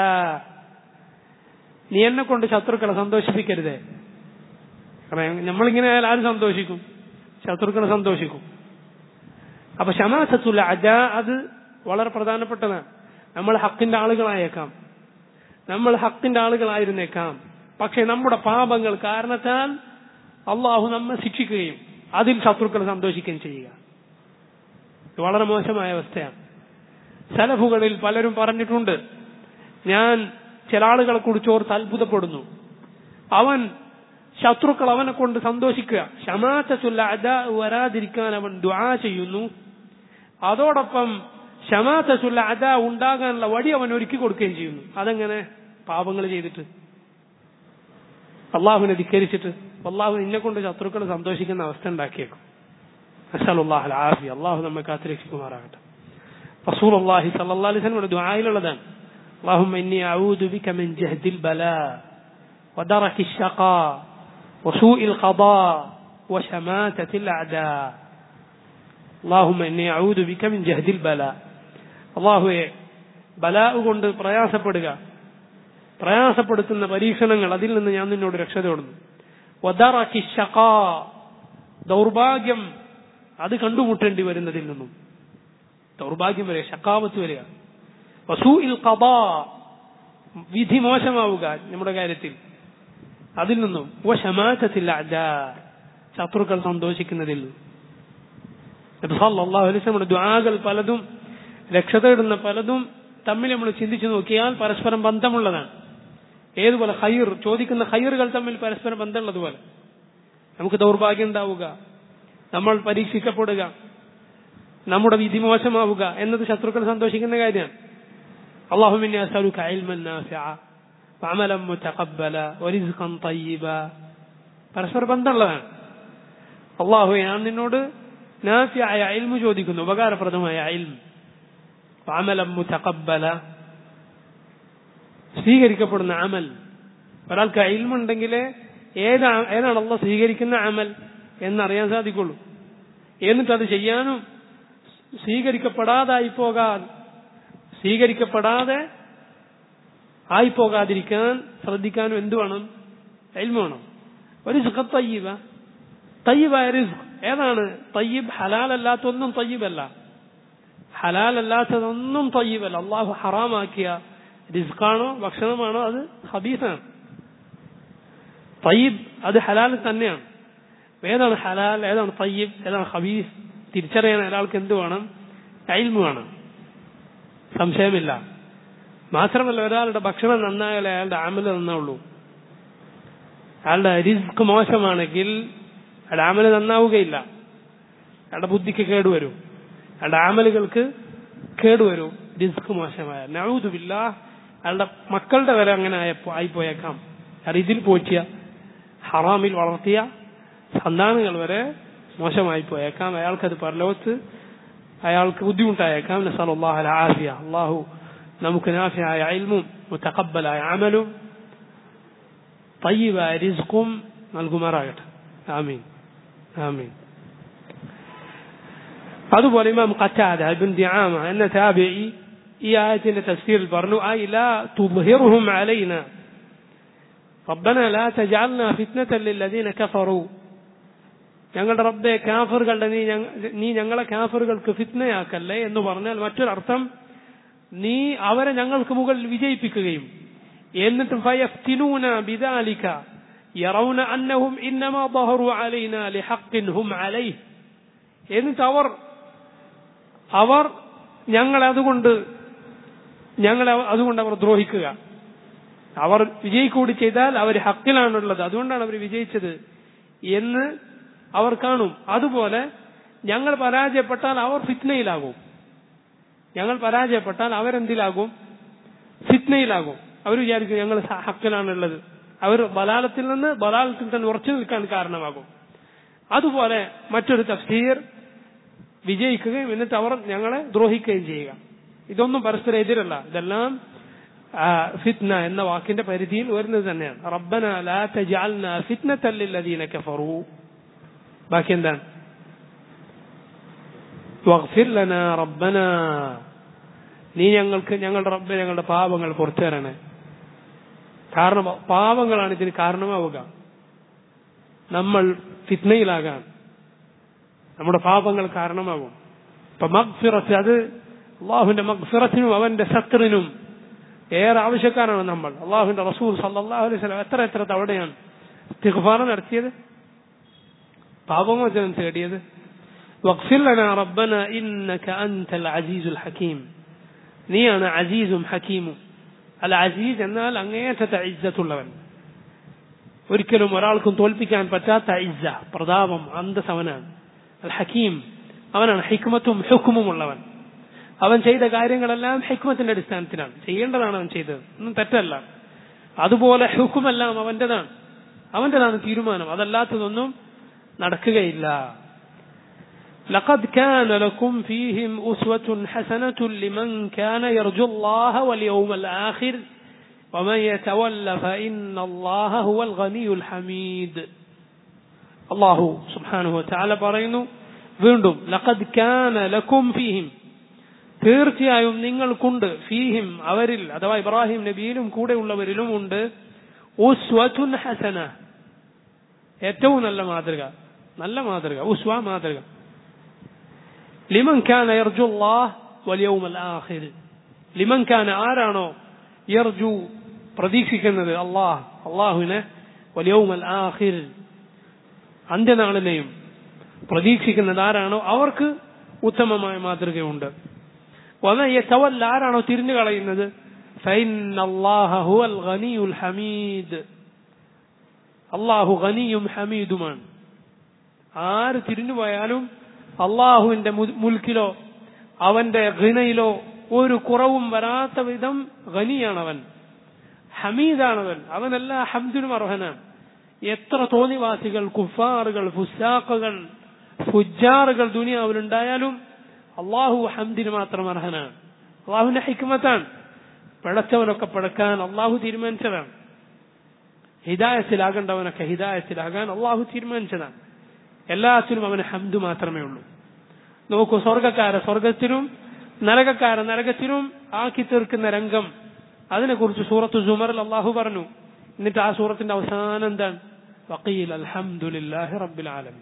നീ എന്നെ കൊണ്ട് ശത്രുക്കളെ സന്തോഷിപ്പിക്കരുതേ കാരണം നമ്മളിങ്ങനെ ആയാൽ ആരും സന്തോഷിക്കും ശത്രുക്കളെ സന്തോഷിക്കും അപ്പൊ ഷമാസത്തുൽ അജ അത് വളരെ പ്രധാനപ്പെട്ടതാണ് നമ്മൾ ഹക്കിന്റെ ആളുകളായേക്കാം നമ്മൾ ഹക്കിന്റെ ആളുകളായിരുന്നേക്കാം പക്ഷെ നമ്മുടെ പാപങ്ങൾ കാരണത്താൽ അള്ളാഹു നമ്മെ ശിക്ഷിക്കുകയും അതിൽ ശത്രുക്കൾ സന്തോഷിക്കുകയും ചെയ്യുക ഇത് വളരെ മോശമായ അവസ്ഥയാണ് സലഫുകളിൽ പലരും പറഞ്ഞിട്ടുണ്ട് ഞാൻ ചില ആളുകളെ കുറിച്ച് ഓർത്ത് അത്ഭുതപ്പെടുന്നു അവൻ ശത്രുക്കൾ അവനെ കൊണ്ട് സന്തോഷിക്കുക ഷമാത്തുല്ല അദ വരാതിരിക്കാൻ അവൻ ദ്വാ ചെയ്യുന്നു അതോടൊപ്പം ഷമാത്തുല്ല അദ ഉണ്ടാകാനുള്ള വഴി അവൻ ഒരുക്കി കൊടുക്കുകയും ചെയ്യുന്നു അതെങ്ങനെ പാപങ്ങൾ ചെയ്തിട്ട് അള്ളാഹുവിനെ ധിക്കരിച്ചിട്ട് അള്ളാഹു നിന്നെ കൊണ്ട് ശത്രുക്കൾ സന്തോഷിക്കുന്ന അവസ്ഥ ഉണ്ടാക്കിയേക്കും അസലുല്ലാഹ് ആഫി അള്ളാഹു നമ്മെ കാത്തുരക്ഷിക്കുമാറാകട്ടെ റസൂൽ അള്ളാഹി സല്ലാ അലിസ്ലമിയുടെ ദ്വായിലുള്ളതാണ് اللهم إني أعوذ بك من جهد البلاء ودرك الشقاء وسوء القضاء وشماتة الأعداء اللهم إني أعوذ بك من جهد البلاء الله ബലാ കൊണ്ട് പ്രയാസപ്പെടുക പ്രയാസപ്പെടുത്തുന്ന പരീക്ഷണങ്ങൾ അതിൽ നിന്ന് ഞാൻ നിന്നോട് രക്ഷ തേടുന്നു വദറക്കി ഷഖാ ദൗർഭാഗ്യം അത് കണ്ടുമുട്ടേണ്ടി വരുന്നതിൽ നിന്നും ദൗർഭാഗ്യം വരിക ഷക്കാവത്ത് വരിക വസൂഇൽ ഖദാ വിധി മോശമാവുക നമ്മുടെ കാര്യത്തിൽ അതിൽ നിന്നും വശമാറ്റത്തില്ല ശത്രുക്കൾ സന്തോഷിക്കുന്നതിൽ നമ്മുടെ ദ്വാകൾ പലതും രക്ഷ തേടുന്ന പലതും തമ്മിൽ നമ്മൾ ചിന്തിച്ചു നോക്കിയാൽ പരസ്പരം ബന്ധമുള്ളതാണ് ഏതുപോലെ ഹൈർ ചോദിക്കുന്ന ഹൈറുകൾ തമ്മിൽ പരസ്പരം ബന്ധമുള്ളതുപോലെ നമുക്ക് ദൗർഭാഗ്യം ഉണ്ടാവുക നമ്മൾ പരീക്ഷിക്കപ്പെടുക നമ്മുടെ വിധി മോശമാവുക എന്നത് ശത്രുക്കൾ സന്തോഷിക്കുന്ന കാര്യമാണ് اللهم إني أسألك علما نافعا وعملا متقبلا ورزقا طيبا പരസ്പര ബന്ധമുള്ളതാണ് അള്ളാഹു ഞാൻ നിന്നോട് നാഫിയായ അയൽമു ചോദിക്കുന്നു ഉപകാരപ്രദമായ അയൽം അമലം മുതഖബ്ബല സ്വീകരിക്കപ്പെടുന്ന അമൽ ഒരാൾക്ക് അയൽമുണ്ടെങ്കിൽ ഏതാ ഏതാണ് അള്ളാഹ് സ്വീകരിക്കുന്ന അമൽ എന്നറിയാൻ സാധിക്കുള്ളൂ എന്നിട്ട് അത് ചെയ്യാനും സ്വീകരിക്കപ്പെടാതായി പോകാൻ സ്വീകരിക്കപ്പെടാതെ ആയിപ്പോകാതിരിക്കാൻ ശ്രദ്ധിക്കാനും എന്ത് വേണം എൽമ വേണം ഒരു സുഖ തയ്യബ തയ്യബായ റിസ്ക് ഏതാണ് തയ്യബ് ഹലാലല്ലാത്തൊന്നും തയ്യബല്ല ഹലാലല്ലാത്തതൊന്നും തയ്യബല്ല അള്ളാഹു ഹറാമാക്കിയ റിസ്ക്കാണോ ഭക്ഷണമാണോ അത് ഹബീസാണ് തയ്യബ് അത് ഹലാൽ തന്നെയാണ് ഏതാണ് ഹലാൽ ഏതാണ് തയ്യബ് ഏതാണ് ഹബീസ് തിരിച്ചറിയാൻ ഒരാൾക്ക് എന്ത് വേണം അയിൽമ വേണം സംശയമില്ല മാത്രമല്ല ഒരാളുടെ ഭക്ഷണം നന്നായാലേ അയാളുടെ ആമല് നന്നാവുള്ളൂ അയാളുടെ റിസ്ക് മോശമാണെങ്കിൽ അയാളുടെ ആമല് നന്നാവുകയില്ല അയാളുടെ ബുദ്ധിക്ക് കേടുവരും അയാളുടെ ആമലുകൾക്ക് കേടുവരും റിസ്ക് മോശമായ നഴുതുമില്ല അയാളുടെ മക്കളുടെ വരെ അങ്ങനെ ആയപ്പോ ആയിപ്പോയേക്കാം അയാൾ ഇതിൽ പോറ്റിയ ഹറാമിൽ വളർത്തിയ സന്താനങ്ങൾ വരെ മോശമായി പോയേക്കാം അയാൾക്കത് പരലോകത്ത് അയാൾക്ക് ബുദ്ധിമുട്ടായേക്കാം നസാൽ അള്ളാഹു ആഫിയ അള്ളാഹു നമുക്ക് നാഫിയായ അയൽമും മുത്തക്കബലായ അമലും തയ്യബായ റിസ്ക്കും നൽകുമാറാകട്ടെ ആമീൻ ആമീൻ അതുപോലെ ഇമാം ഖറ്റാദ ഇബ്ൻ ദിആമ എന്ന താബിഈ ഈ ആയത്തിന്റെ തഫ്സീറിൽ പറഞ്ഞു ഐ ലാ തുബ്ഹിറുഹും അലൈന റബ്ബന ലാ തജഅൽനാ ഫിത്നതൻ ലില്ലദീന കഫറു ഞങ്ങളുടെ റബ്ബെ കാഫറുകളുടെ നീ നീ ഞങ്ങളെ കാഫറുകൾക്ക് ഫിത്നയാക്കല്ലേ എന്ന് പറഞ്ഞാൽ മറ്റൊരർത്ഥം നീ അവരെ ഞങ്ങൾക്ക് മുകളിൽ വിജയിപ്പിക്കുകയും എന്നിട്ട് ഫയഫ്തിനൂന ബിദാലിക യറൗന അന്നഹും ഇന്നമാ ظهروا علينا لحق هم عليه എന്നിട്ട് അവർ അവർ ഞങ്ങളെ അതുകൊണ്ട് ഞങ്ങളെ അതുകൊണ്ട് അവർ ദ്രോഹിക്കുക അവർ വിജയിക്കൂടി ചെയ്താൽ അവർ ഹക്കിലാണുള്ളത് അതുകൊണ്ടാണ് അവർ വിജയിച്ചത് എന്ന് അവർ കാണും അതുപോലെ ഞങ്ങൾ പരാജയപ്പെട്ടാൽ അവർ ഫിത്നയിലാകും ഞങ്ങൾ പരാജയപ്പെട്ടാൽ അവരെന്തിലാകും ഫിത്നയിലാകും അവർ വിചാരിക്കും ഞങ്ങൾ ഹക്കിലാണുള്ളത് അവർ ബലാലത്തിൽ നിന്ന് ബലാലത്തിൽ തന്നെ ഉറച്ചു നിൽക്കാൻ കാരണമാകും അതുപോലെ മറ്റൊരു തഫ്സീർ വിജയിക്കുകയും എന്നിട്ട് അവർ ഞങ്ങളെ ദ്രോഹിക്കുകയും ചെയ്യുക ഇതൊന്നും പരസ്പരം എതിരല്ല ഇതെല്ലാം ഫിത്ന എന്ന വാക്കിന്റെ പരിധിയിൽ വരുന്നത് തന്നെയാണ് റബ്ബന ലാ തജഅൽനാ ഫിത്നതൻ ലില്ലദീന കഫറു ബാക്കി എന്താണ് വഗ്ഫിർ ലനാ റബ്ബന നീ ഞങ്ങൾക്ക് ഞങ്ങളുടെ റബ്ബെ ഞങ്ങളുടെ പാപങ്ങൾ പുറത്തു തരണേ കാരണം പാപങ്ങളാണ് ഇതിന് കാരണമാവുക നമ്മൾ ഫിത്നയിലാകാൻ നമ്മുടെ പാപങ്ങൾ കാരണമാകും ഇപ്പൊ മഗ്ഫിറത്ത് അത് അള്ളാഹുവിന്റെ മഗ്ഫിറത്തിനും അവന്റെ സത്രിനും ഏറെ ആവശ്യക്കാരാണ് നമ്മൾ അള്ളാഹുവിന്റെ റസൂൽ സല്ലാഹു അലൈഹി സ്വലം എത്ര എത്ര തവണയാണ് തിഗ്ഫാർ നടത്തിയത് പാപമോചനം തേടിയത് واغفر لنا ربنا إنك أنت العزيز الحكيم നീയാണ് അസീസും ഹക്കീമും അൽ അസീസ് എന്നാൽ അങ്ങേറ്റത്തെ ഇജ്ജത്തുള്ളവൻ ഒരിക്കലും ഒരാൾക്കും തോൽപ്പിക്കാൻ പറ്റാത്ത ഇജ്ജ പ്രതാപം അന്തസ് അവനാണ് അൽ ഹക്കീം അവനാണ് ഹിക്മത്തും ഹുക്കുമും ഉള്ളവൻ അവൻ ചെയ്ത കാര്യങ്ങളെല്ലാം ഹിക്മത്തിന്റെ അടിസ്ഥാനത്തിലാണ് ചെയ്യേണ്ടതാണ് അവൻ ചെയ്തത് ഒന്നും തെറ്റല്ല അതുപോലെ ഹുക്കുമെല്ലാം അവന്റേതാണ് അവന്റേതാണ് തീരുമാനം അതല്ലാത്തതൊന്നും നടക്കുകയില്ല لقد كان لكم فيهم أسوة حسنة لمن كان يرجو الله واليوم الآخر ومن يتولى فإن الله هو الغني الحميد الله سبحانه وتعالى പറയുന്നു വീണ്ടും ലഖദ് കാന ലക്കും ഫീഹിം തീർച്ചയായും നിങ്ങൾക്കുണ്ട് ഫീഹിം അവരിൽ അഥവാ ഇബ്രാഹിം നബിയിലും കൂടെയുള്ളവരിലും ഉണ്ട് ഉസ്വത്തുൻ ഹസന ഏറ്റവും നല്ല മാതൃക നല്ല മാതൃക ഉസ്വ മാതൃക ലിമൻ കാന യർജു അല്ലാഹ് വൽ ആഖിർ ലിമൻ കാന ആരാണോ യർജു പ്രതീക്ഷിക്കുന്നത് അള്ളാഹ് അള്ളാഹുവിനെ വൽ ആഖിർ അന്ത്യനാളിനെയും പ്രതീക്ഷിക്കുന്നത് ആരാണോ അവർക്ക് ഉത്തമമായ മാതൃകയുണ്ട് വമയത്തവല്ല ആരാണോ തിരിഞ്ഞു കളയുന്നത് ഹമീദ് അള്ളാഹു ഖനിയും ഹമീദുമാണ് ആര് തിരിഞ്ഞുപോയാലും അള്ളാഹുവിന്റെ മുൽക്കിലോ അവന്റെ ഘിനയിലോ ഒരു കുറവും വരാത്ത വിധം ഖനിയാണവൻ ഹമീദാണവൻ അവനെല്ലാ ഹംദിനും അർഹനാണ് എത്ര തോന്നിവാസികൾ കുഫാറുകൾ ഫുസാഖുകൾ ഫുജാറുകൾ ദുനിയാവിലുണ്ടായാലും അള്ളാഹു ഹംദിന് മാത്രം അർഹനാണ് അള്ളാഹുവിന്റെ ഹിക്മത്താണ് പിഴച്ചവനൊക്കെ പിഴക്കാൻ അള്ളാഹു തീരുമാനിച്ചതാണ് ഹിദായത്തിലാകേണ്ടവനൊക്കെ ഹിദായത്തിലാകാൻ അള്ളാഹു തീരുമാനിച്ചതാണ് എല്ലാത്തിനും അവന് ഹംദ് മാത്രമേ ഉള്ളൂ നോക്കൂ സ്വർഗക്കാരെ സ്വർഗത്തിനും നരകക്കാരെ നരകത്തിനും ആക്കി തീർക്കുന്ന രംഗം അതിനെക്കുറിച്ച് സൂറത്ത് ജുമറിൽ അള്ളാഹു പറഞ്ഞു എന്നിട്ട് ആ സൂറത്തിന്റെ അവസാനം എന്താണ് വക്കീൽ അൽഹംദുലില്ലാഹി റബ്ബിൽ ആലമീൻ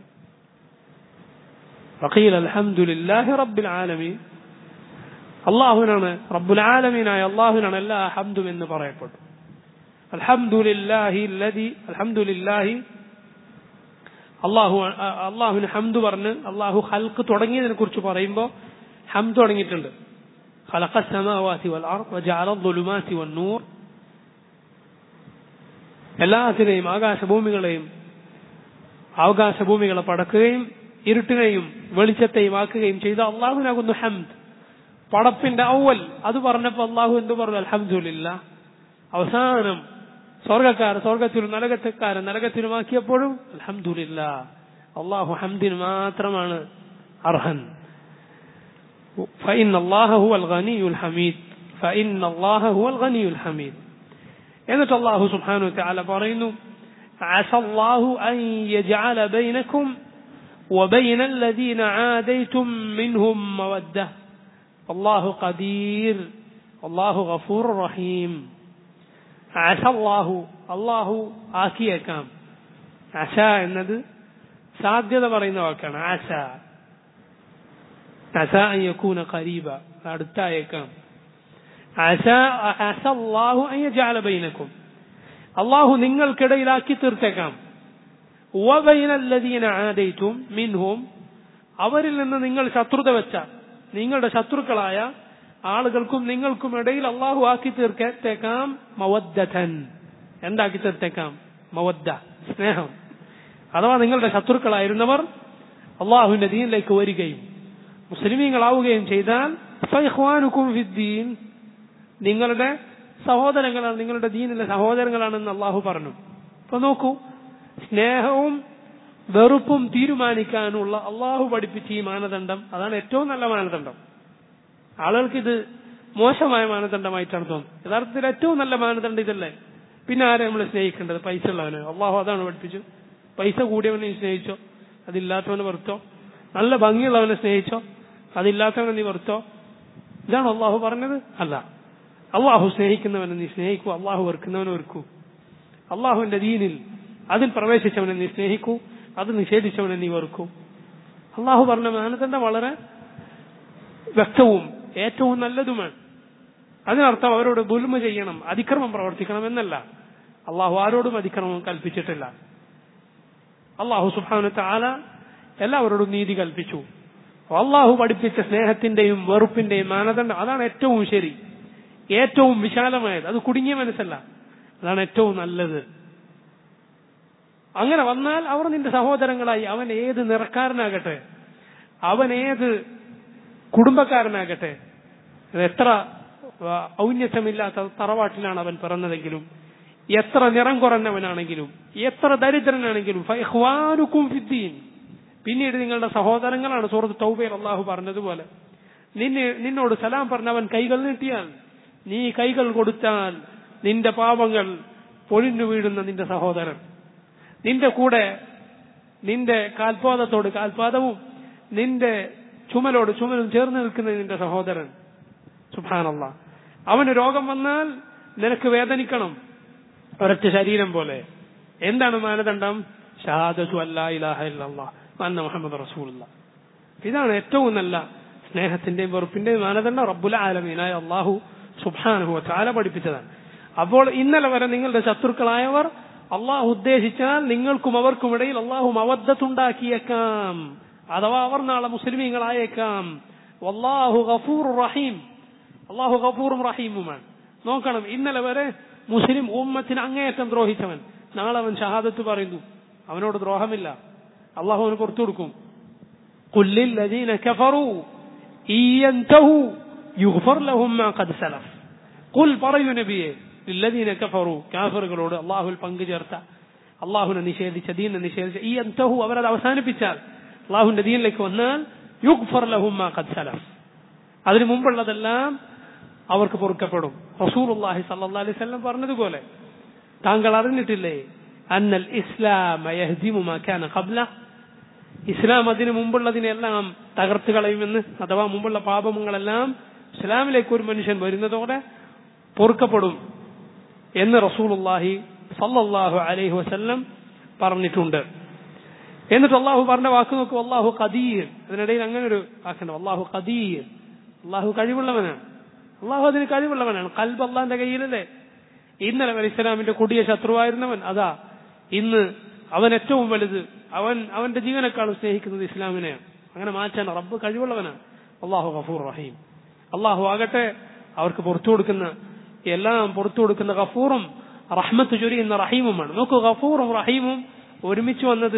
വക്കീൽ അൽഹംദുലില്ലാഹി റബ്ബിൽ ആലമീൻ അള്ളാഹുവിനാണ് റബ്ബുൽ ആലമീനായ അള്ളാഹുവിനാണ് എല്ലാ ഹംദും എന്ന് പറയപ്പെട്ടു അൽഹംദുലില്ലാഹി ലദി അൽഹംദുലില്ലാഹി അള്ളാഹു അള്ളാഹുവിന് ഹംദ് പറഞ്ഞ് അള്ളാഹു ഹൽക്ക് തുടങ്ങിയതിനെ കുറിച്ച് പറയുമ്പോൾ ഹംദ് തുടങ്ങിയിട്ടുണ്ട് خلق السماوات والأرض وجعل الظلمات والنور എല്ലാത്തിനെയും ആകാശഭൂമികളെയും ആകാശഭൂമികളെ പടക്കുകയും ഇരുട്ടിനെയും വെളിച്ചത്തെയും ആക്കുകയും ചെയ്ത അള്ളാഹുനാകുന്നു ഹംദ് പടപ്പിന്റെ ഔവൽ അത് പറഞ്ഞപ്പോ അള്ളാഹു എന്ത് പറഞ്ഞു അലഹമില്ല അവസാനം സ്വർഗക്കാർ സ്വർഗത്തിലും നരകത്തക്കാരൻ നരകത്തിലുമാക്കിയപ്പോഴും അലഹമില്ല അള്ളാഹു ഹംദിന് മാത്രമാണ് അർഹൻ فإن الله هو الغني الحميد فإن الله هو الغني الحميد എന്നിട്ട് അള്ളാഹു സുബ്ഹാനഹു വതആല പറയുന്നു عسى الله أن يجعل بينكم وبين الذين عاديتم منهم مودة والله قدير والله غفور رحيم عسى الله الله ആക്കിയേക്കാം അശ എന്നത് സാധ്യത പറയുന്ന വാക്കാണ് ആശ അസ അൻ യകൂന ഖരീബ അടുത്തായേക്കാം അസ അസ അല്ലാഹു അൻ യജഅല ബൈനക്കും അള്ളാഹു നിങ്ങൾക്കിടയിലാക്കി തീർത്തേക്കാം വബൈന അല്ലദീന ആദൈതും മിൻഹും അവരിൽ നിന്ന് നിങ്ങൾ ശത്രുത വെച്ച നിങ്ങളുടെ ശത്രുക്കളായ ആളുകൾക്കും നിങ്ങൾക്കും ഇടയിൽ അള്ളാഹു ആക്കി തീർത്തേക്കാം മവദ്ദൻ എന്താക്കി തീർത്തേക്കാം മവദ്ദ സ്നേഹം അഥവാ നിങ്ങളുടെ ശത്രുക്കളായിരുന്നവർ അള്ളാഹുവിന്റെ ദീനിലേക്ക് വരികയും മുസ്ലിമീങ്ങളാവുകയും ചെയ്താൽ ഫൈഖ്വാനുക്കും ഫിദ്ദീൻ നിങ്ങളുടെ സഹോദരങ്ങളാണ് നിങ്ങളുടെ ദീനിലെ സഹോദരങ്ങളാണെന്ന് അള്ളാഹു പറഞ്ഞു അപ്പൊ നോക്കൂ സ്നേഹവും വെറുപ്പും തീരുമാനിക്കാനുള്ള അള്ളാഹു പഠിപ്പിച്ച ഈ മാനദണ്ഡം അതാണ് ഏറ്റവും നല്ല മാനദണ്ഡം ആളുകൾക്ക് ഇത് മോശമായ മാനദണ്ഡമായിട്ടാണ് തോന്നുന്നത് യഥാർത്ഥത്തിൽ ഏറ്റവും നല്ല മാനദണ്ഡം ഇതല്ലേ പിന്നെ ആരെ നമ്മൾ സ്നേഹിക്കേണ്ടത് പൈസ ഉള്ളവന് അള്ളാഹു അതാണ് പഠിപ്പിച്ചു പൈസ കൂടിയവനെ നീ സ്നേഹിച്ചോ അതില്ലാത്തവനെ വെറുത്തോ നല്ല ഭംഗിയുള്ളവനെ സ്നേഹിച്ചോ അതില്ലാത്തവനെ നീ വെറുത്തോ ഇതാണ് അള്ളാഹു പറഞ്ഞത് അല്ല അള്ളാഹു സ്നേഹിക്കുന്നവനെ നീ സ്നേഹിക്കൂ അള്ളാഹു വെറുക്കുന്നവനെ വെറുക്കൂ അള്ളാഹുവിന്റെ ദീനിൽ അതിൽ പ്രവേശിച്ചവനെ നീ സ്നേഹിക്കൂ അത് നിഷേധിച്ചവനെ നീ വെറുക്കൂ അള്ളാഹു പറഞ്ഞ മാനദണ്ഡം വളരെ വ്യക്തവും ഏറ്റവും നല്ലതുമാണ് അതിനർത്ഥം അവരോട് ദുൽമ ചെയ്യണം അതിക്രമം പ്രവർത്തിക്കണം എന്നല്ല അള്ളാഹു ആരോടും അതിക്രമം കൽപ്പിച്ചിട്ടില്ല അള്ളാഹു സുബാനത്തെ ആല എല്ലാവരോടും നീതി കൽപ്പിച്ചു അള്ളാഹു പഠിപ്പിച്ച സ്നേഹത്തിന്റെയും വെറുപ്പിന്റെയും മാനദണ്ഡം അതാണ് ഏറ്റവും ശരി ഏറ്റവും വിശാലമായത് അത് കുടുങ്ങിയ മനസ്സല്ല അതാണ് ഏറ്റവും നല്ലത് അങ്ങനെ വന്നാൽ അവർ നിന്റെ സഹോദരങ്ങളായി അവൻ ഏത് നിറക്കാരനാകട്ടെ അവൻ ഏത് കുടുംബക്കാരനാകട്ടെ എത്ര ഔന്നത്യമില്ലാത്ത തറവാട്ടിലാണ് അവൻ പിറന്നതെങ്കിലും എത്ര നിറം കുറഞ്ഞവനാണെങ്കിലും എത്ര ദരിദ്രനാണെങ്കിലും ഫൈഹ്വാനുക്കും ഫിദ്ദീൻ പിന്നീട് നിങ്ങളുടെ സഹോദരങ്ങളാണ് സുഹൃത്ത് തൗബയിൽ അള്ളാഹു പറഞ്ഞതുപോലെ നിന്നെ നിന്നോട് സലാം പറഞ്ഞവൻ കൈകൾ നീട്ടിയാൽ നീ കൈകൾ കൊടുത്താൽ നിന്റെ പാപങ്ങൾ പൊഴിഞ്ഞു വീഴുന്ന നിന്റെ സഹോദരൻ നിന്റെ കൂടെ നിന്റെ കാൽപാദത്തോട് കാൽപാദവും നിന്റെ ചുമലോട് ചുമലും ചേർന്ന് നിൽക്കുന്ന നിന്റെ സഹോദരൻ സുഭാനല്ല അവന് രോഗം വന്നാൽ നിനക്ക് വേദനിക്കണം ഒരൊറ്റ ശരീരം പോലെ എന്താണ് മാനദണ്ഡം ഷഹാദു അല്ലാ ഇലാഹ ഇല്ലല്ലാ അന്ന മുഹമ്മദ് റസൂലുള്ള ഇതാണ് ഏറ്റവും നല്ല സ്നേഹത്തിന്റെയും വെറുപ്പിന്റെയും മാനദണ്ഡം റബ്ബുൽ ആലമീനായ അള്ളാഹു സുബാനുഹു ചാല പഠിപ്പിച്ചതാണ് അപ്പോൾ ഇന്നലെ വരെ നിങ്ങളുടെ ശത്രുക്കളായവർ അള്ളാഹു ഉദ്ദേശിച്ചാൽ നിങ്ങൾക്കും അവർക്കും ഇടയിൽ അള്ളാഹു മവദ്ദത്തുണ്ടാക്കിയേക്കാം അഥവാ അവർ നാളെ മുസ്ലിമീങ്ങളായേക്കാം അള്ളാഹു ഗഫൂർ റഹീം അള്ളാഹു ഗഫൂറും റഹീമുമാണ് നോക്കണം ഇന്നലെ വരെ മുസ്ലിം ഉമ്മത്തിന് അങ്ങേയറ്റം ദ്രോഹിച്ചവൻ നാളെ അവൻ ഷഹാദത്ത് പറയുന്നു അവനോട് ദ്രോഹമില്ല അള്ളാഹു അവന് പുറത്തു കൊടുക്കും കുല്ലിൽ ലദീന കഫറു ഇയന്തഹു യുഗ്ഫർ ലഹും മാ ഖദ് സലഫ് ഖുൽ പറയൂ നബിയെ ലില്ലദീന കഫറു കാഫറുകളോട് അള്ളാഹുൽ പങ്കു ചേർത്ത അള്ളാഹുവിനെ നിഷേധിച്ച ദീനെ നിഷേധിച്ച ഈ അന്തഹു അവരത് അവസാനിപ്പിച്ചാൽ അള്ളാഹുവിന്റെ ദീനിലേക്ക് വന്നാൽ യുഗ്ഫർ ലഹും മാ ഖദ് സലഫ് അതിനു മുമ്പുള്ളതെല്ലാം അവർക്ക് പൊറുക്കപ്പെടും റസൂലുള്ളാഹി സല്ലല്ലാഹു അലൈഹി വസല്ലം പറഞ്ഞതുപോലെ താങ്കൾ അറിഞ്ഞിട്ടില്ലേ അന്നൽ ഇസ്ലാം യഹ്ദിമു മാ കാന ഖബ്ല ഇസ്ലാം അതിനു മുമ്പുള്ളതിനെല്ലാം തകർത്ത് കളയുമെന്ന് അഥവാ മുമ്പുള്ള പാപങ്ങളെല്ലാം ഇസ്ലാമിലേക്ക് ഒരു മനുഷ്യൻ വരുന്നതോടെ പൊറുക്കപ്പെടും എന്ന് റസൂലുള്ളാഹി സല്ലല്ലാഹു അലൈഹി വസല്ലം പറഞ്ഞിട്ടുണ്ട് എന്നിട്ട് അള്ളാഹു പറഞ്ഞ വാക്ക് നോക്കും അള്ളാഹു ഖദീർ അതിനിടയിൽ അങ്ങനെ ഒരു വാക്കുണ്ട് അള്ളാഹു ഖദീർ അള്ളാഹു കഴിവുള്ളവനാണ് അള്ളാഹു അതിന് കഴിവുള്ളവനാണ് കൽബ് അള്ളാന്റെ കയ്യിലല്ലേ ഇന്നലെ വരെ ഇസ്ലാമിന്റെ കൊടിയ ശത്രുവായിരുന്നവൻ അതാ ഇന്ന് അവൻ ഏറ്റവും വലുത് അവൻ അവന്റെ ജീവനേക്കാളും സ്നേഹിക്കുന്നത് ഇസ്ലാമിനെയാണ് അങ്ങനെ മാറ്റാൻ റബ്ബ് കഴിവുള്ളവനാണ് അള്ളാഹു ഗഫൂർ റഹീം അള്ളാഹു ആകട്ടെ അവർക്ക് പുറത്തു കൊടുക്കുന്ന എല്ലാം പുറത്തു കൊടുക്കുന്ന ഗഫൂറും റഹ്മത്ത് ചൊരിയുന്ന റഹീമുമാണ് നോക്കൂ ഗഫൂറും റഹീമും ഒരുമിച്ച് വന്നത്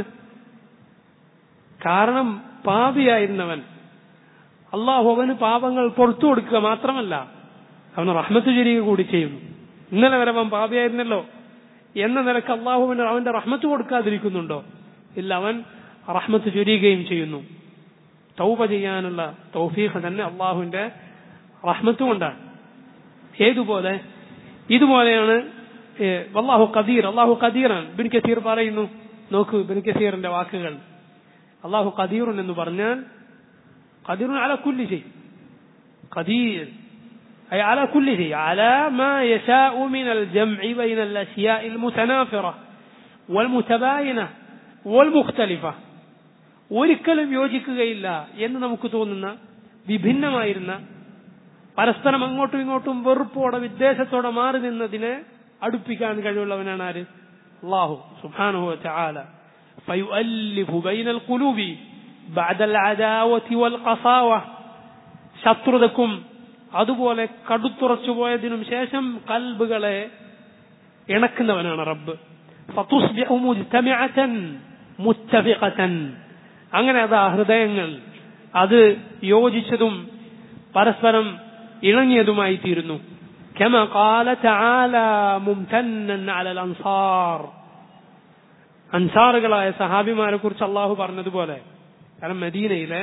കാരണം പാപിയായിരുന്നവൻ അള്ളാഹു അവന് പാപങ്ങൾ പുറത്തു കൊടുക്കുക മാത്രമല്ല അവന് റഹ്മത്ത് ചൊരിയുക കൂടി ചെയ്യുന്നു ഇന്നലെ വരെ അവൻ പാപിയായിരുന്നല്ലോ എന്ന നിലക്ക് അള്ളാഹുവിന് അവന്റെ റഹ്മത്ത് കൊടുക്കാതിരിക്കുന്നുണ്ടോ ഇല്ല അവൻ റഹ്മത്ത് ചൊരിയുകയും ചെയ്യുന്നു തൗബ ചെയ്യാനുള്ള തൗഫീഖ് തന്നെ അള്ളാഹുവിന്റെ റഹ്മത്ത് കൊണ്ടാണ് ഏതുപോലെ ഇതുപോലെയാണ് അള്ളാഹു ഖദീർ അള്ളാഹു ഖദീറാണ് ബിൻ കസീർ പറയുന്നു നോക്കൂ ബിൻ കസീറിന്റെ വാക്കുകൾ അള്ളാഹു ഖദീറുൻ എന്ന് പറഞ്ഞാൽ ഖദീറുൻ അല കുല്ലി ചെയ് ഖദീർ أي على كل شيء على ما يشاء من الجمع بين الأشياء المتنافرة والمتباينة والمختلفة ഒരിക്കലും യോജിക്കുകയില്ല എന്ന് നമുക്ക് തോന്നുന്ന വിഭിന്നമായിരുന്ന പരസ്പരം അങ്ങോട്ടും ഇങ്ങോട്ടും വെറുപ്പോടെ വിദ്വേഷത്തോടെ മാറി നിന്നതിനെ അടുപ്പിക്കാൻ കഴിവുള്ളവനാണ് ആര് അള്ളാഹു സുബ്ഹാനഹു വതആല فيؤلف بين القلوب بعد العداوة والقساوة ശത്രുതക്കും അതുപോലെ കടുത്തുറച്ചു പോയതിനും ശേഷം കൽബുകളെ ഇണക്കുന്നവനാണ് റബ്ബ് فتصبح مجتمعة متفقة അങ്ങനെ അതാ ഹൃദയങ്ങൾ അത് യോജിച്ചതും പരസ്പരം ഇണങ്ങിയതുമായി തീരുന്നു كما قال تعالى ممتنا على الأنصار അൻസാറുകളായ സഹാബിമാരെ കുറിച്ച് അള്ളാഹു പറഞ്ഞതുപോലെ കാരണം മദീനയിലെ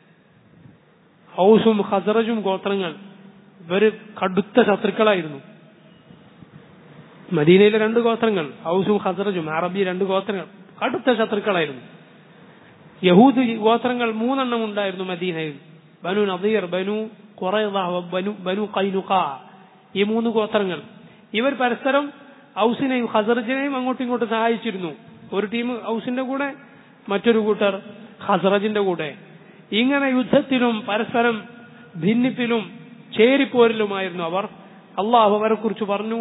ഹൗസും ഖസറജും ഗോത്രങ്ങൾ ഇവര് കടുത്ത ശത്രുക്കളായിരുന്നു മദീനയിലെ രണ്ട് ഗോത്രങ്ങൾ ഹൗസും ഖസറജും അറബി രണ്ട് ഗോത്രങ്ങൾ കടുത്ത ശത്രുക്കളായിരുന്നു യഹൂദ് ഗോത്രങ്ങൾ മൂന്നെണ്ണം ഉണ്ടായിരുന്നു മദീനയിൽ ബനു നദീർ ബനു ഖുറൈദ ബനു ബനു കൈനുക ഈ മൂന്ന് ഗോത്രങ്ങൾ ഇവർ പരസ്പരം ഔസിനെയും ഖസറജിനെയും അങ്ങോട്ടും ഇങ്ങോട്ടും സഹായിച്ചിരുന്നു ഒരു ടീം ഔസിന്റെ കൂടെ മറ്റൊരു കൂട്ടർ ഖസറജിന്റെ കൂടെ ഇങ്ങനെ യുദ്ധത്തിലും പരസ്പരം ഭിന്നിപ്പിലും ചേരിപ്പോരിലുമായിരുന്നു അവർ അള്ളാഹു അവരെ കുറിച്ച് പറഞ്ഞു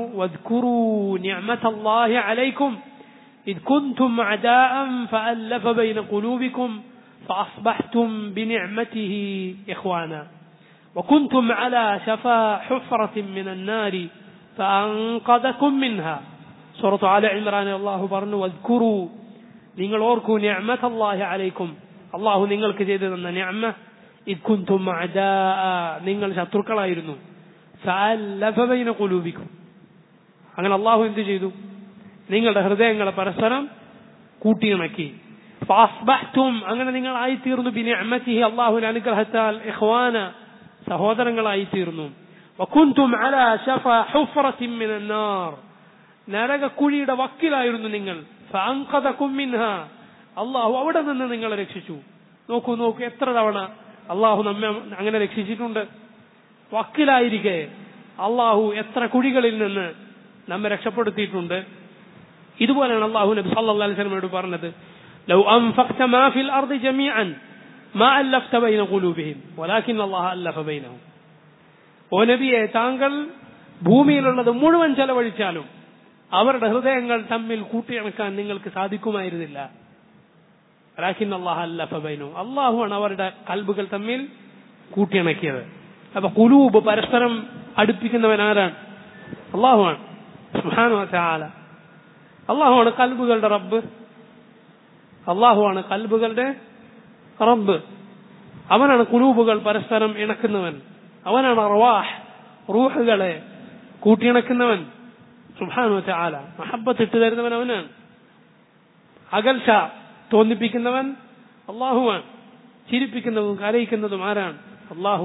അലൈക്കും إذ كنتم أعداء فألف بين قلوبكم فأصبحتم بنعمته إخوانا وكنتم على شفا حفرة من النار فأنقذكم منها سورة آل عمران الله برن واذكروا നിങ്ങൾ ഓർക്കൂ നിഅമത അല്ലാഹി അലൈക്കും അള്ളാഹു നിങ്ങൾക്ക് ചെയ്തു തന്ന നിഅമ ഇദ് കുൻതും അഅദാഅ നിങ്ങൾ ശത്രുക്കളായിരുന്നു ഫഅല്ലഫ ബൈന ഖുലൂബിക്കും അങ്ങനെ അള്ളാഹു എന്ത് ചെയ്തു നിങ്ങളുടെ ഹൃദയങ്ങളെ പരസ്പരം കൂട്ടിയിണക്കി ഫാസ്ബഹ്തും അങ്ങനെ നിങ്ങൾ ആയിത്തീർന്നു ബിനിഅമതിഹി അള്ളാഹുവിന്റെ അനുഗ്രഹത്താൽ ഇഖ്വാന സഹോദരങ്ങളായി തീർന്നു വകുൻതും അലാ ശഫ ഹുഫറത്തിൻ മിനൻ നാർ നരകക്കുഴിയുടെ വക്കിലായിരുന്നു നിങ്ങൾ ഫഅൻഖദകും മിൻഹ അള്ളാഹു അവിടെ നിന്ന് നിങ്ങളെ രക്ഷിച്ചു നോക്കൂ നോക്കൂ എത്ര തവണ അള്ളാഹു നമ്മെ അങ്ങനെ രക്ഷിച്ചിട്ടുണ്ട് വക്കിലായിരിക്കെ അള്ളാഹു എത്ര കുഴികളിൽ നിന്ന് നമ്മെ രക്ഷപ്പെടുത്തിയിട്ടുണ്ട് ഇതുപോലെയാണ് അള്ളാഹു നബി സല്ലല്ലാഹു അലൈഹി വസല്ലമയോട് പറഞ്ഞത് ലൗ അൻഫഖ്ത മാ ഫിൽ അർദി ജമീഅൻ മാ അല്ലഫ്ത ബൈന ഖുലൂബിഹിം വലാകിൻ അല്ലാഹു അല്ലഫ ബൈനഹും ഓ നബിയെ താങ്കൾ ഭൂമിയിലുള്ളത് മുഴുവൻ ചെലവഴിച്ചാലും അവരുടെ ഹൃദയങ്ങൾ തമ്മിൽ കൂട്ടിയിണക്കാൻ നിങ്ങൾക്ക് സാധിക്കുമായിരുന്നില്ല വലാകിൻ അല്ലാഹു അല്ലഫ ബൈനഹും അള്ളാഹുവാണ് അവരുടെ കൽബുകൾ തമ്മിൽ കൂട്ടിയിണക്കിയത് അപ്പൊ കുലൂബ് പരസ്പരം അടുപ്പിക്കുന്നവൻ ആരാണ് അള്ളാഹുവാണ് സുബ്ഹാനഹു വതആല അള്ളാഹുവാണ് കൽബുകളുടെ റബ്ബ് അള്ളാഹുവാണ് കൽബുകളുടെ റബ്ബ് അവനാണ് കുലൂബുകൾ പരസ്പരം ഇണക്കുന്നവൻ അവനാണ് റവാഹ് റൂഹുകളെ കൂട്ടിയിണക്കുന്നവൻ സുബാനു ചാല മഹബത്ത് ഇട്ട് തരുന്നവൻ അവനാണ് അകൽച്ച തോന്നിപ്പിക്കുന്നവൻ അള്ളാഹുവാൻ ചിരിപ്പിക്കുന്നതും കരയിക്കുന്നതും ആരാണ് അള്ളാഹു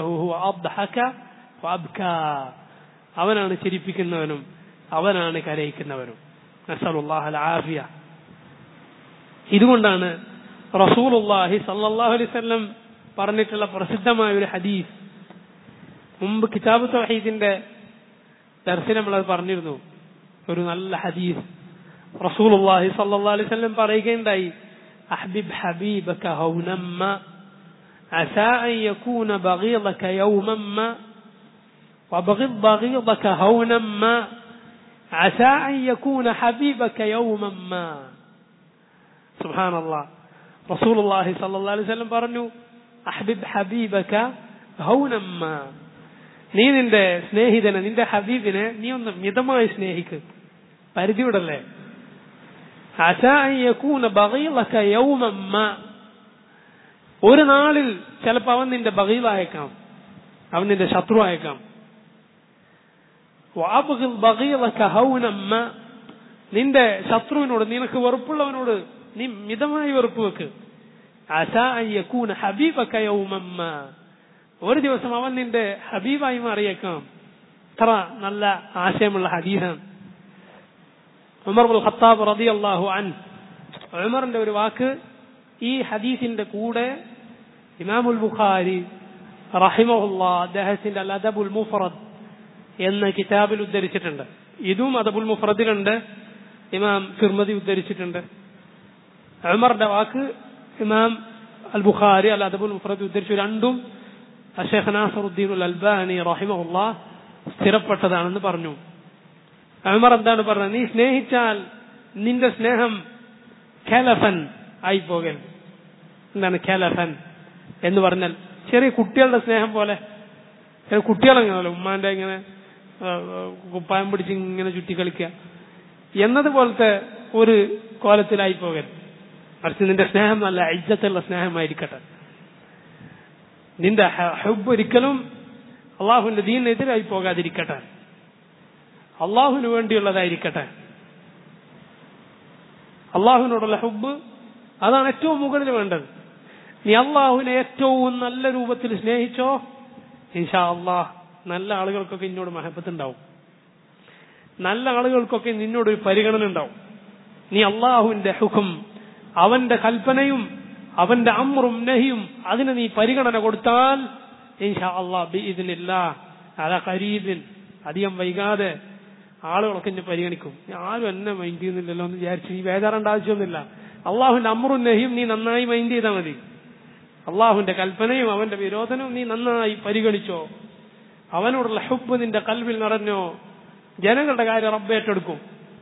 അവനാണ് ചിരിപ്പിക്കുന്നവനും അവനാണ് കരയിക്കുന്നവനും ആഫിയ ഇതുകൊണ്ടാണ് റസൂലുള്ളാഹി സല്ലല്ലാഹു അലൈഹി വസല്ലം പറഞ്ഞിട്ടുള്ള പ്രസിദ്ധമായ ഒരു ഹദീസ് മുമ്പ് കിതാബ് തൗഹീദിന്റെ ദർശനം നമ്മൾ പറഞ്ഞിരുന്നു ഒരു നല്ല ഹദീസ് റസൂലുള്ളാഹി സല്ലല്ലാഹു അലൈഹി വസല്ലം പറയുകയുണ്ടായി അഹ്ബിബ് ഹബീബക ഹൗനമ്മ عسى أن يكون بغيضك يوما ما وبغض بغيضك هونا ما عسى أن يكون حبيبك يوما ما سبحان الله رسول الله صلى الله عليه وسلم പറഞ്ഞു അഹ്ബിബ് ഹബീബക ഹൗനമ്മ നീ നിന്റെ സ്നേഹിതനെ നിന്റെ ഹബീബിനെ നീ ഒന്ന് മിതമായി സ്നേഹിക്ക് പരിധിവിടല്ലേ യൗമമ്മ ഒരു നാളിൽ ചിലപ്പോ അവൻ നിന്റെ ബഗീലായേക്കാം അവൻ നിന്റെ ശത്രു ആയേക്കാം നിന്റെ ശത്രുവിനോട് നിനക്ക് വെറുപ്പുള്ളവനോട് നീ മിതമായി വെറുപ്പ് വെക്ക് ഹബീബക്ക യൗമമ്മ ഒരു ദിവസം അവൻ നിന്റെ ഹബീബായി മാറിയേക്കാം അത്ര നല്ല ആശയമുള്ള ഹദീസാണ് ഉമർ ബുൽ ഖത്താബ് റളിയല്ലാഹു അൻ ഉമറിന്റെ ഒരു വാക്ക് ഈ ഹദീസിന്റെ കൂടെ ഇമാമുൽ ബുഖാരി റഹിമഹുല്ല അദ്ദേഹത്തിന്റെ അൽ അദബുൽ മുഫറദ് എന്ന കിതാബിൽ ഉദ്ധരിച്ചിട്ടുണ്ട് ഇതും അദബുൽ മുഫറദിലുണ്ട് ഇമാം ഫിർമതി ഉദ്ധരിച്ചിട്ടുണ്ട് ഉമറിന്റെ വാക്ക് ഇമാം അൽ ബുഖാരി അൽ അദബുൽ മുഫറദ് ഉദ്ധരിച്ചു രണ്ടും ഷെയ്ഖ് നാസറുദ്ദീൻ അൽ അൽബാനി റഹിമഹുല്ല സ്ഥിരപ്പെട്ടതാണെന്ന് പറഞ്ഞു ഉമർ എന്താണ് പറഞ്ഞത് നീ സ്നേഹിച്ചാൽ നിന്റെ സ്നേഹം ഖലഫൻ ആയി പോകരുത് എന്താണ് ഖലഫൻ എന്ന് പറഞ്ഞാൽ ചെറിയ കുട്ടികളുടെ സ്നേഹം പോലെ ചെറിയ കുട്ടികളെങ്ങനെയല്ലോ ഉമ്മാന്റെ ഇങ്ങനെ ആ, ആ, കുപ്പായം പിടിച്ച് ഇങ്ങനെ ചുറ്റി കളിക്കുക എന്നതുപോലത്തെ ഒരു കോലത്തിലായി പോകരുത് മറിച്ച് നിന്റെ സ്നേഹം നല്ല ഇജ്ജത്തുള്ള സ്നേഹമായിരിക്കട്ടെ നിന്റെ ഹ- ഹുബ് ഒരിക്കലും അള്ളാഹുവിന്റെ ദീനെതിരായി പോകാതിരിക്കട്ടെ അള്ളാഹുവിന് വേണ്ടിയുള്ളതായിരിക്കട്ടെ അള്ളാഹുവിനോടുള്ള ഹുബ് അതാണ് ഏറ്റവും മുകളിൽ വേണ്ടത് നീ അള്ളാഹുവിനെ ഏറ്റവും നല്ല രൂപത്തിൽ സ്നേഹിച്ചോ ഇൻഷാ അള്ളാഹ് നല്ല ആളുകൾക്കൊക്കെ നിന്നോട് മഹബത്ത് ഉണ്ടാവും നല്ല ആളുകൾക്കൊക്കെ നിന്നോട് ഒരു പരിഗണന ഉണ്ടാവും നീ അള്ളാഹുവിന്റെ ഹുഖും അവന്റെ കൽപ്പനയും അവന്റെ അമ്രും നഹിയും അതിന് നീ പരിഗണന കൊടുത്താൽ ഇൻഷാ അള്ളാഹ് ഇതിനില്ല അല കരീബിൻ അധികം വൈകാതെ ആളുകളൊക്കെ എന്നെ പരിഗണിക്കും ആരും എന്നെ മൈൻഡ് ചെയ്യുന്നില്ലല്ലോ എന്ന് വിചാരിച്ച് നീ ബേജാറേണ്ട ആവശ്യമൊന്നുമില്ല അള്ളാഹുവിന്റെ അമ്രും നഹിയും നീ നന്നായി മൈൻഡ് ചെയ്താൽ മതി അള്ളാഹുവിന്റെ കൽപ്പനയും അവന്റെ വിരോധനവും നീ നന്നായി പരിഗണിച്ചോ അവനോടുള്ള ഹുബ് നിന്റെ കൽവിൽ നിറഞ്ഞോ ജനങ്ങളുടെ കാര്യം റബ്ബ് ഏറ്റെടുക്കും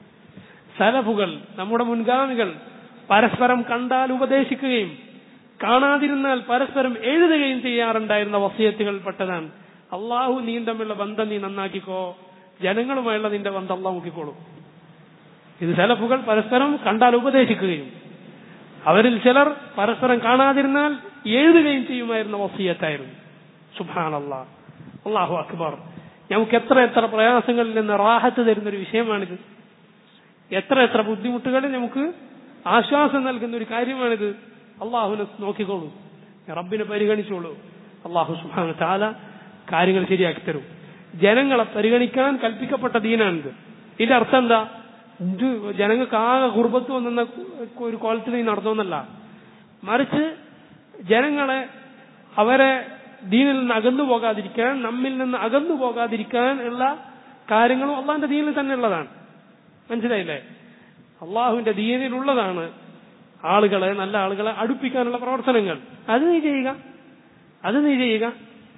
സലഫുകൾ നമ്മുടെ മുൻഗാമികൾ പരസ്പരം കണ്ടാൽ ഉപദേശിക്കുകയും കാണാതിരുന്നാൽ പരസ്പരം എഴുതുകയും ചെയ്യാറുണ്ടായിരുന്ന വസിയത്തുകൾ പെട്ടതാണ് അള്ളാഹു നീ തമ്മിലുള്ള ബന്ധം നീ നന്നാക്കിക്കോ ജനങ്ങളുമായുള്ള നിന്റെ ബന്ധം അള്ളാഹ് നോക്കിക്കോളും ഇത് സലഫുകൾ പരസ്പരം കണ്ടാൽ ഉപദേശിക്കുകയും അവരിൽ ചിലർ പരസ്പരം കാണാതിരുന്നാൽ എഴുതുകയും ചെയ്യുമായിരുന്ന വസിയത്തായിരുന്നു സുബാൻ അള്ളാഹ് അള്ളാഹു അക്ബർ നമുക്ക് എത്ര എത്ര പ്രയാസങ്ങളിൽ നിന്ന് റാഹത്ത് തരുന്ന ഒരു വിഷയമാണിത് എത്ര എത്ര ബുദ്ധിമുട്ടുകളിൽ നമുക്ക് ആശ്വാസം നൽകുന്ന ഒരു കാര്യമാണിത് അള്ളാഹുവിനെ നോക്കിക്കോളൂ റബ്ബിനെ പരിഗണിച്ചോളൂ അള്ളാഹു സുബാന താല കാര്യങ്ങൾ ശരിയാക്കി തരും ജനങ്ങളെ പരിഗണിക്കാൻ കൽപ്പിക്കപ്പെട്ട ദീനാണിത് ഇതിന്റെ അർത്ഥം എന്താ ഇത് ജനങ്ങൾക്ക് ആകെ കുർബത്ത് വന്നെന്ന ഒരു കോലത്തിൽ നീ നടന്നോന്നല്ല മറിച്ച് ജനങ്ങളെ അവരെ ദീനിൽ നിന്ന് അകന്നു പോകാതിരിക്കാൻ നമ്മിൽ നിന്ന് അകന്നു പോകാതിരിക്കാൻ ഉള്ള കാര്യങ്ങളും അള്ളാഹിന്റെ ദീനിൽ തന്നെ ഉള്ളതാണ് മനസ്സിലായില്ലേ അള്ളാഹുവിന്റെ ദീനിലുള്ളതാണ് ആളുകളെ നല്ല ആളുകളെ അടുപ്പിക്കാനുള്ള പ്രവർത്തനങ്ങൾ അത് നീ ചെയ്യുക അത് നീ ചെയ്യുക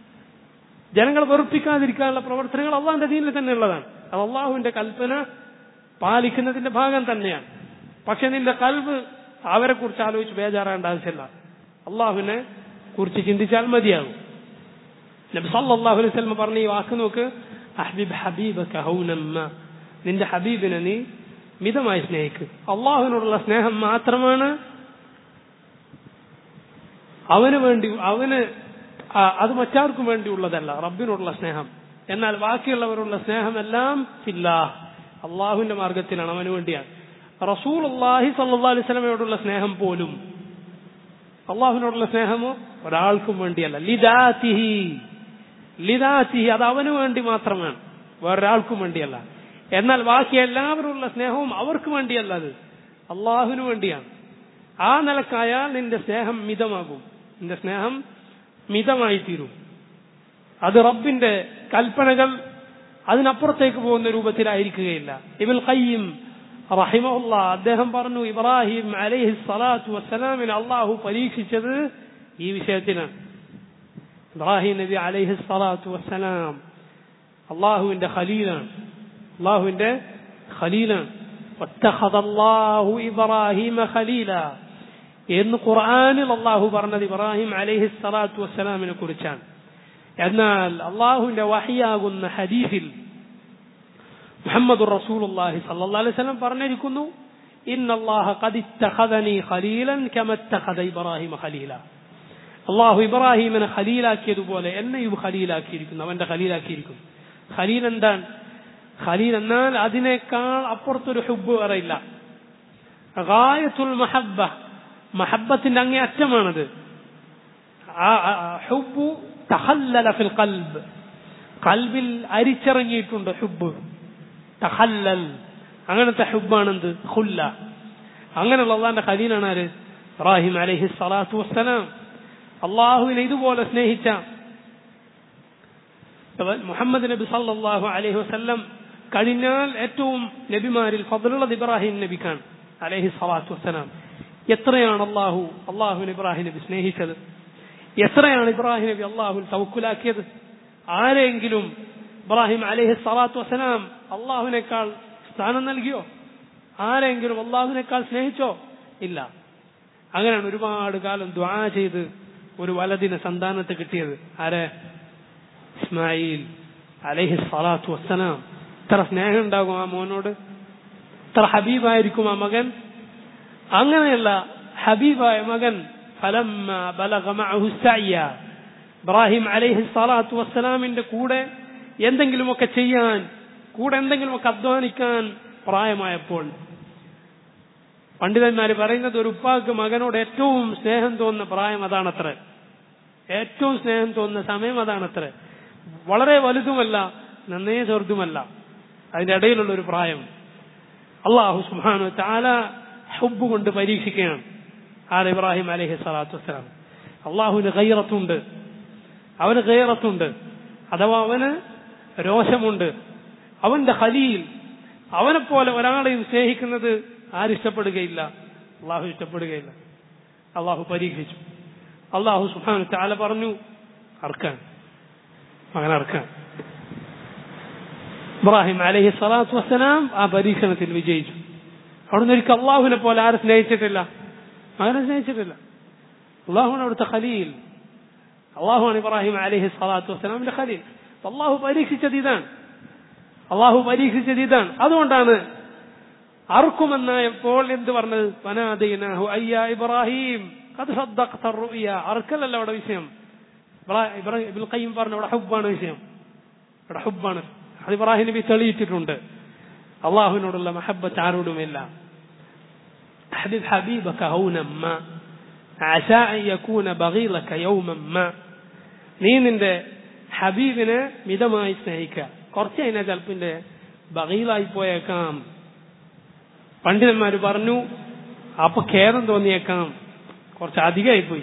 ജനങ്ങളെ വെറുപ്പിക്കാതിരിക്കാനുള്ള പ്രവർത്തനങ്ങൾ അള്ളാഹിന്റെ ദീനിൽ തന്നെ ഉള്ളതാണ് അത് അള്ളാഹുവിന്റെ കൽപ്പന പാലിക്കുന്നതിന്റെ ഭാഗം തന്നെയാണ് പക്ഷെ നിന്റെ കൽവ് അവരെ കുറിച്ച് ആലോചിച്ച് ബേജാറേണ്ട ആവശ്യമില്ല അള്ളാഹുവിനെ കുറിച്ച് ചിന്തിച്ചാൽ മതിയാകും നബി സല്ലല്ലാഹു അലൈഹി വസല്ലം പറഞ്ഞ ഈ വാക്ക് നോക്ക് അഹ്ബിബ് ഹബീബക ഹൗനമ്മ നിന്റെ ഹബീബിനെ നീ മിതമായി സ്നേഹിക്ക് അള്ളാഹുവിനോടുള്ള സ്നേഹം മാത്രമാണ് അവന് വേണ്ടി അവന് ആ, അത് മറ്റാർക്കും വേണ്ടിയുള്ളതല്ല റബ്ബിനോടുള്ള സ്നേഹം എന്നാൽ ബാക്കിയുള്ളവരുള്ള സ്നേഹമെല്ലാം ഇല്ല അള്ളാഹുവിന്റെ മാർഗത്തിലാണ് അവന് വേണ്ടിയാണ് റസൂൽ അള്ളാഹി സല്ലാ അലൈഹി സ്വലമയോടുള്ള സ്നേഹം പോലും അള്ളാഹുവിനോടുള്ള സ്നേഹമോ ഒരാൾക്കും വേണ്ടിയല്ല ലിദാത്തിഹി ലിദാത്തിഹി അത് അവന് വേണ്ടി മാത്രമാണ് വേറൊരാൾക്കും വേണ്ടിയല്ല എന്നാൽ ബാക്കി എല്ലാവരുള്ള സ്നേഹവും അവർക്ക് വേണ്ടിയല്ല അത് അള്ളാഹുവിന് വേണ്ടിയാണ് ആ നിലക്കായാൽ നിന്റെ സ്നേഹം മിതമാകും നിന്റെ സ്നേഹം മിതമായി തീരും അത് റബ്ബിന്റെ കൽപ്പനകൾ അതിനപ്പുറത്തേക്ക് പോകുന്ന രൂപത്തിലായിരിക്കുകയില്ല ഇബിൽ ഖയ്യിം റഹിമഹുല്ല അദ്ദേഹം പറഞ്ഞു ഇബ്രാഹിം അലൈഹി സ്വലാത്തു വസ്സലാമിനെ അള്ളാഹു പരീക്ഷിച്ചത് ഈ വിഷയത്തിലാണ് ഇബ്രാഹിം നബി അലൈഹി സ്വലാത്തു വസ്സലാം അള്ളാഹുവിന്റെ ഖലീലാണ് അള്ളാഹുവിന്റെ ഖലീലാണ് واتخذ الله إبراهيم خليلا എന്ന് ഖുർആാനിൽ അള്ളാഹു പറഞ്ഞത് ഇബ്രാഹിം അലൈഹി സ്വലാത്തു വസ്സലാമിനെ കുറിച്ചാണ് എന്നാൽ അള്ളാഹുവിന്റെ വഹിയാകുന്ന ഹദീഫിൽ മുഹമ്മദ് റസൂലുള്ളാഹി സല്ലല്ലാഹു അലൈഹി വസല്ലം പറഞ്ഞിരിക്കുന്നു ഇന്ന അല്ലാഹ ഖദ് ഇത്തഖദനി ഖലീലൻ കമ ഇത്തഖദ ഇബ്രാഹിമ ഖലീല അള്ളാഹു ഇബ്രാഹിമിനെ ഖലീലാക്കിയതുപോലെ എന്നെയും ഖലീലാക്കിയിരിക്കുന്നു അവന്റെ ഖലീലാക്കിയിരിക്കുന്നു ഖലീൽ എന്താണ് ഖലീൽ എന്നാൽ അതിനേക്കാൾ അപ്പുറത്തൊരു ഹുബ് വേറെയില്ല ഗായത്തുൽ മഹബ്ബ മഹബത്തിന്റെ അങ്ങേ അറ്റമാണത് ഹുബു തഹല്ലല ഫിൽ ഖൽബ് കൽവിൽ അരിച്ചിറങ്ങിയിട്ടുണ്ട് ഹുബ് തഹല്ലൽ അങ്ങനത്തെ ഹുബാണെന്ത് ഹുല്ല അങ്ങനെയുള്ള അള്ളാന്റെ ഖലീലാണ് ആര് ഇബ്രാഹിം അലൈഹി സ്വലാത്തു വസ്സലാം അള്ളാഹുവിനെ ഇതുപോലെ സ്നേഹിച്ച മുഹമ്മദ് നബി സല്ലല്ലാഹു അലൈഹി വസല്ലം കഴിഞ്ഞാൽ ഏറ്റവും നബിമാരിൽ ഫضലുള്ളത് ഇബ്രാഹിം നബിക്കാണ് അലൈഹി സ്വലാത്തു വസ്സലാം എത്രയാണ് അള്ളാഹു അള്ളാഹുവിന് ഇബ്രാഹിം നബി സ്നേഹിച്ചത് എത്രയാണ് ഇബ്രാഹിം നബി അള്ളാഹുൽ തവക്കുലാക്കിയത് ആരെങ്കിലും ഇബ്രാഹിം അലൈഹി സ്വലാത്തു വസ്സലാം അള്ളാഹുവിനേക്കാൾ സ്ഥാനം നൽകിയോ ആരെങ്കിലും അള്ളാഹുവിനേക്കാൾ സ്നേഹിച്ചോ ഇല്ല അങ്ങനെയാണ് ഒരുപാട് കാലം ദ്വാ ചെയ്ത് ഒരു വലതിന് സന്താനത്തെ കിട്ടിയത് ആരെ ഇസ്മായിൽ അലൈഹി സ്വലാത്തു വസ്സലാം ഇത്ര സ്നേഹം ഉണ്ടാകും ആ മോനോട് ഇത്ര ഹബീബായിരിക്കും ആ മകൻ അങ്ങനെയല്ല ഹബീബായ മകൻ ഫലമ്മ ബലഗ മഅഹു സഅയ ഇബ്രാഹിം അലൈഹി സ്വലാത്തു വസ്സലാമിന്റെ കൂടെ എന്തെങ്കിലുമൊക്കെ ചെയ്യാൻ കൂടെ എന്തെങ്കിലുമൊക്കെ അധ്വാനിക്കാൻ പ്രായമായപ്പോൾ പണ്ഡിതന്മാർ പറയുന്നത് ഒരു ഉപ്പാക്ക് മകനോട് ഏറ്റവും സ്നേഹം തോന്നുന്ന പ്രായം അതാണത്ര ഏറ്റവും സ്നേഹം തോന്നുന്ന സമയം അതാണത്ര വളരെ വലുതുമല്ല നന്നേ ചെറുതുമല്ല അതിന്റെ ഇടയിലുള്ള ഒരു പ്രായം അള്ളാഹു സുബാനു താല ഹുബ് കൊണ്ട് പരീക്ഷിക്കുകയാണ് ആർ ഇബ്രാഹിം അലഹി സ്വലാത്തു വസ്സലാം അള്ളാഹുവിന് കൈറത്തുണ്ട് അവന് കൈറത്തുണ്ട് അഥവാ അവന് രോഷമുണ്ട് അവന്റെ ഖലീൽ അവനെ പോലെ ഒരാളെയും സ്നേഹിക്കുന്നത് ആരിഷ്ടപ്പെടുകയില്ല അള്ളാഹു ഇഷ്ടപ്പെടുകയില്ല അള്ളാഹു പരീക്ഷിച്ചു അള്ളാഹു സുഹാൻ ചാല പറഞ്ഞു അർക്കാൻ മകൻ അർക്കാൻ ഇബ്രാഹിം അലഹി സ്വലാത്തു വസ്സലാം ആ പരീക്ഷണത്തിൽ വിജയിച്ചു അവിടുന്ന് ഒരിക്കൽ അള്ളാഹുവിനെ പോലെ ആരെ സ്നേഹിച്ചിട്ടില്ല മകനെ സ്നേഹിച്ചിട്ടില്ല അള്ളാഹുവാണ് അവിടുത്തെ ഖലീൽ അള്ളാഹുവാണ് ഇബ്രാഹിം അലഹി സ്വലാത്തു വസ്സലാമിന്റെ ഖലീൽ അള്ളാഹു പരീക്ഷിച്ചത് ഇതാണ് അള്ളാഹു പരീക്ഷിച്ചത് ഇതാണ് അതുകൊണ്ടാണ് അറുക്കുമെന്നായപ്പോൾ എന്ത് പറഞ്ഞത് വനാദീനാഹു അയ്യ ഇബ്രാഹിം അത് അറുക്കലല്ല അവിടെ വിഷയം ഇബിൽ കയ്യും പറഞ്ഞു അവിടെ ഹുബാണ് വിഷയം ഇവിടെ ഹുബാണ് അത് ഇബ്രാഹിം നബി തെളിയിച്ചിട്ടുണ്ട് അള്ളാഹുവിനോടുള്ള മഹബത്ത് ആരോടുമില്ല حبيب حبيبك هونا ما عسى أن يكون بغيضك يوما ما നീ നിന്റെ ഹബീബിനെ മിതമായി സ്നേഹിക്കുക കുറച്ച് കഴിഞ്ഞാൽ ചിലപ്പിന്റെ ബഗീലായി പോയേക്കാം പണ്ഡിതന്മാർ പറഞ്ഞു അപ്പൊ ഖേദം തോന്നിയേക്കാം കുറച്ച് അധികമായി പോയി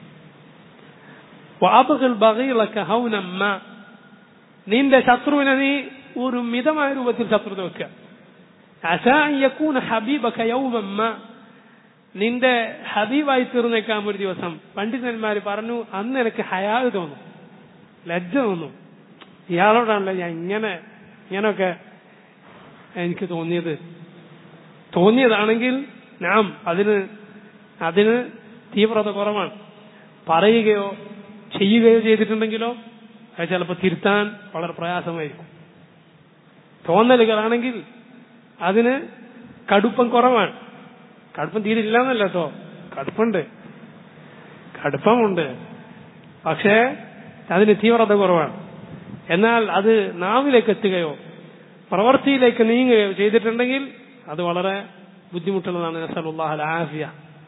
ബഗീലൊക്കെ ഹൗനമ്മ നിന്റെ ശത്രുവിനെ നീ ഒരു മിതമായ രൂപത്തിൽ ശത്രുത വെക്കുക അസായൂന ഹബീബക്ക യൗമമ്മ നിന്റെ ഹബീബായി തീർന്നേക്കാം ഒരു ദിവസം പണ്ഡിതന്മാർ പറഞ്ഞു അന്ന് എനിക്ക് ഹയാവ് തോന്നും ലജ്ജ തോന്നും ഇയാളോടാണല്ലോ ഞാൻ ഇങ്ങനെ ഇങ്ങനൊക്കെ എനിക്ക് തോന്നിയത് തോന്നിയതാണെങ്കിൽ നാം അതിന് അതിന് തീവ്രത കുറവാണ് പറയുകയോ ചെയ്യുകയോ ചെയ്തിട്ടുണ്ടെങ്കിലോ അത് ചിലപ്പോൾ തിരുത്താൻ വളരെ പ്രയാസമായിരിക്കും തോന്നലുകളാണെങ്കിൽ അതിന് കടുപ്പം കുറവാണ് കടുപ്പം തീരെ ഇല്ലാന്നല്ല കേട്ടോ കടുപ്പുണ്ട് കടുപ്പമുണ്ട് പക്ഷേ അതിന് തീവ്രത കുറവാണ് എന്നാൽ അത് നാവിലേക്ക് എത്തുകയോ പ്രവൃത്തിയിലേക്ക് നീങ്ങുകയോ ചെയ്തിട്ടുണ്ടെങ്കിൽ അത് വളരെ ബുദ്ധിമുട്ടുള്ളതാണ് നസലുല്ലാഹ് ആഫിയ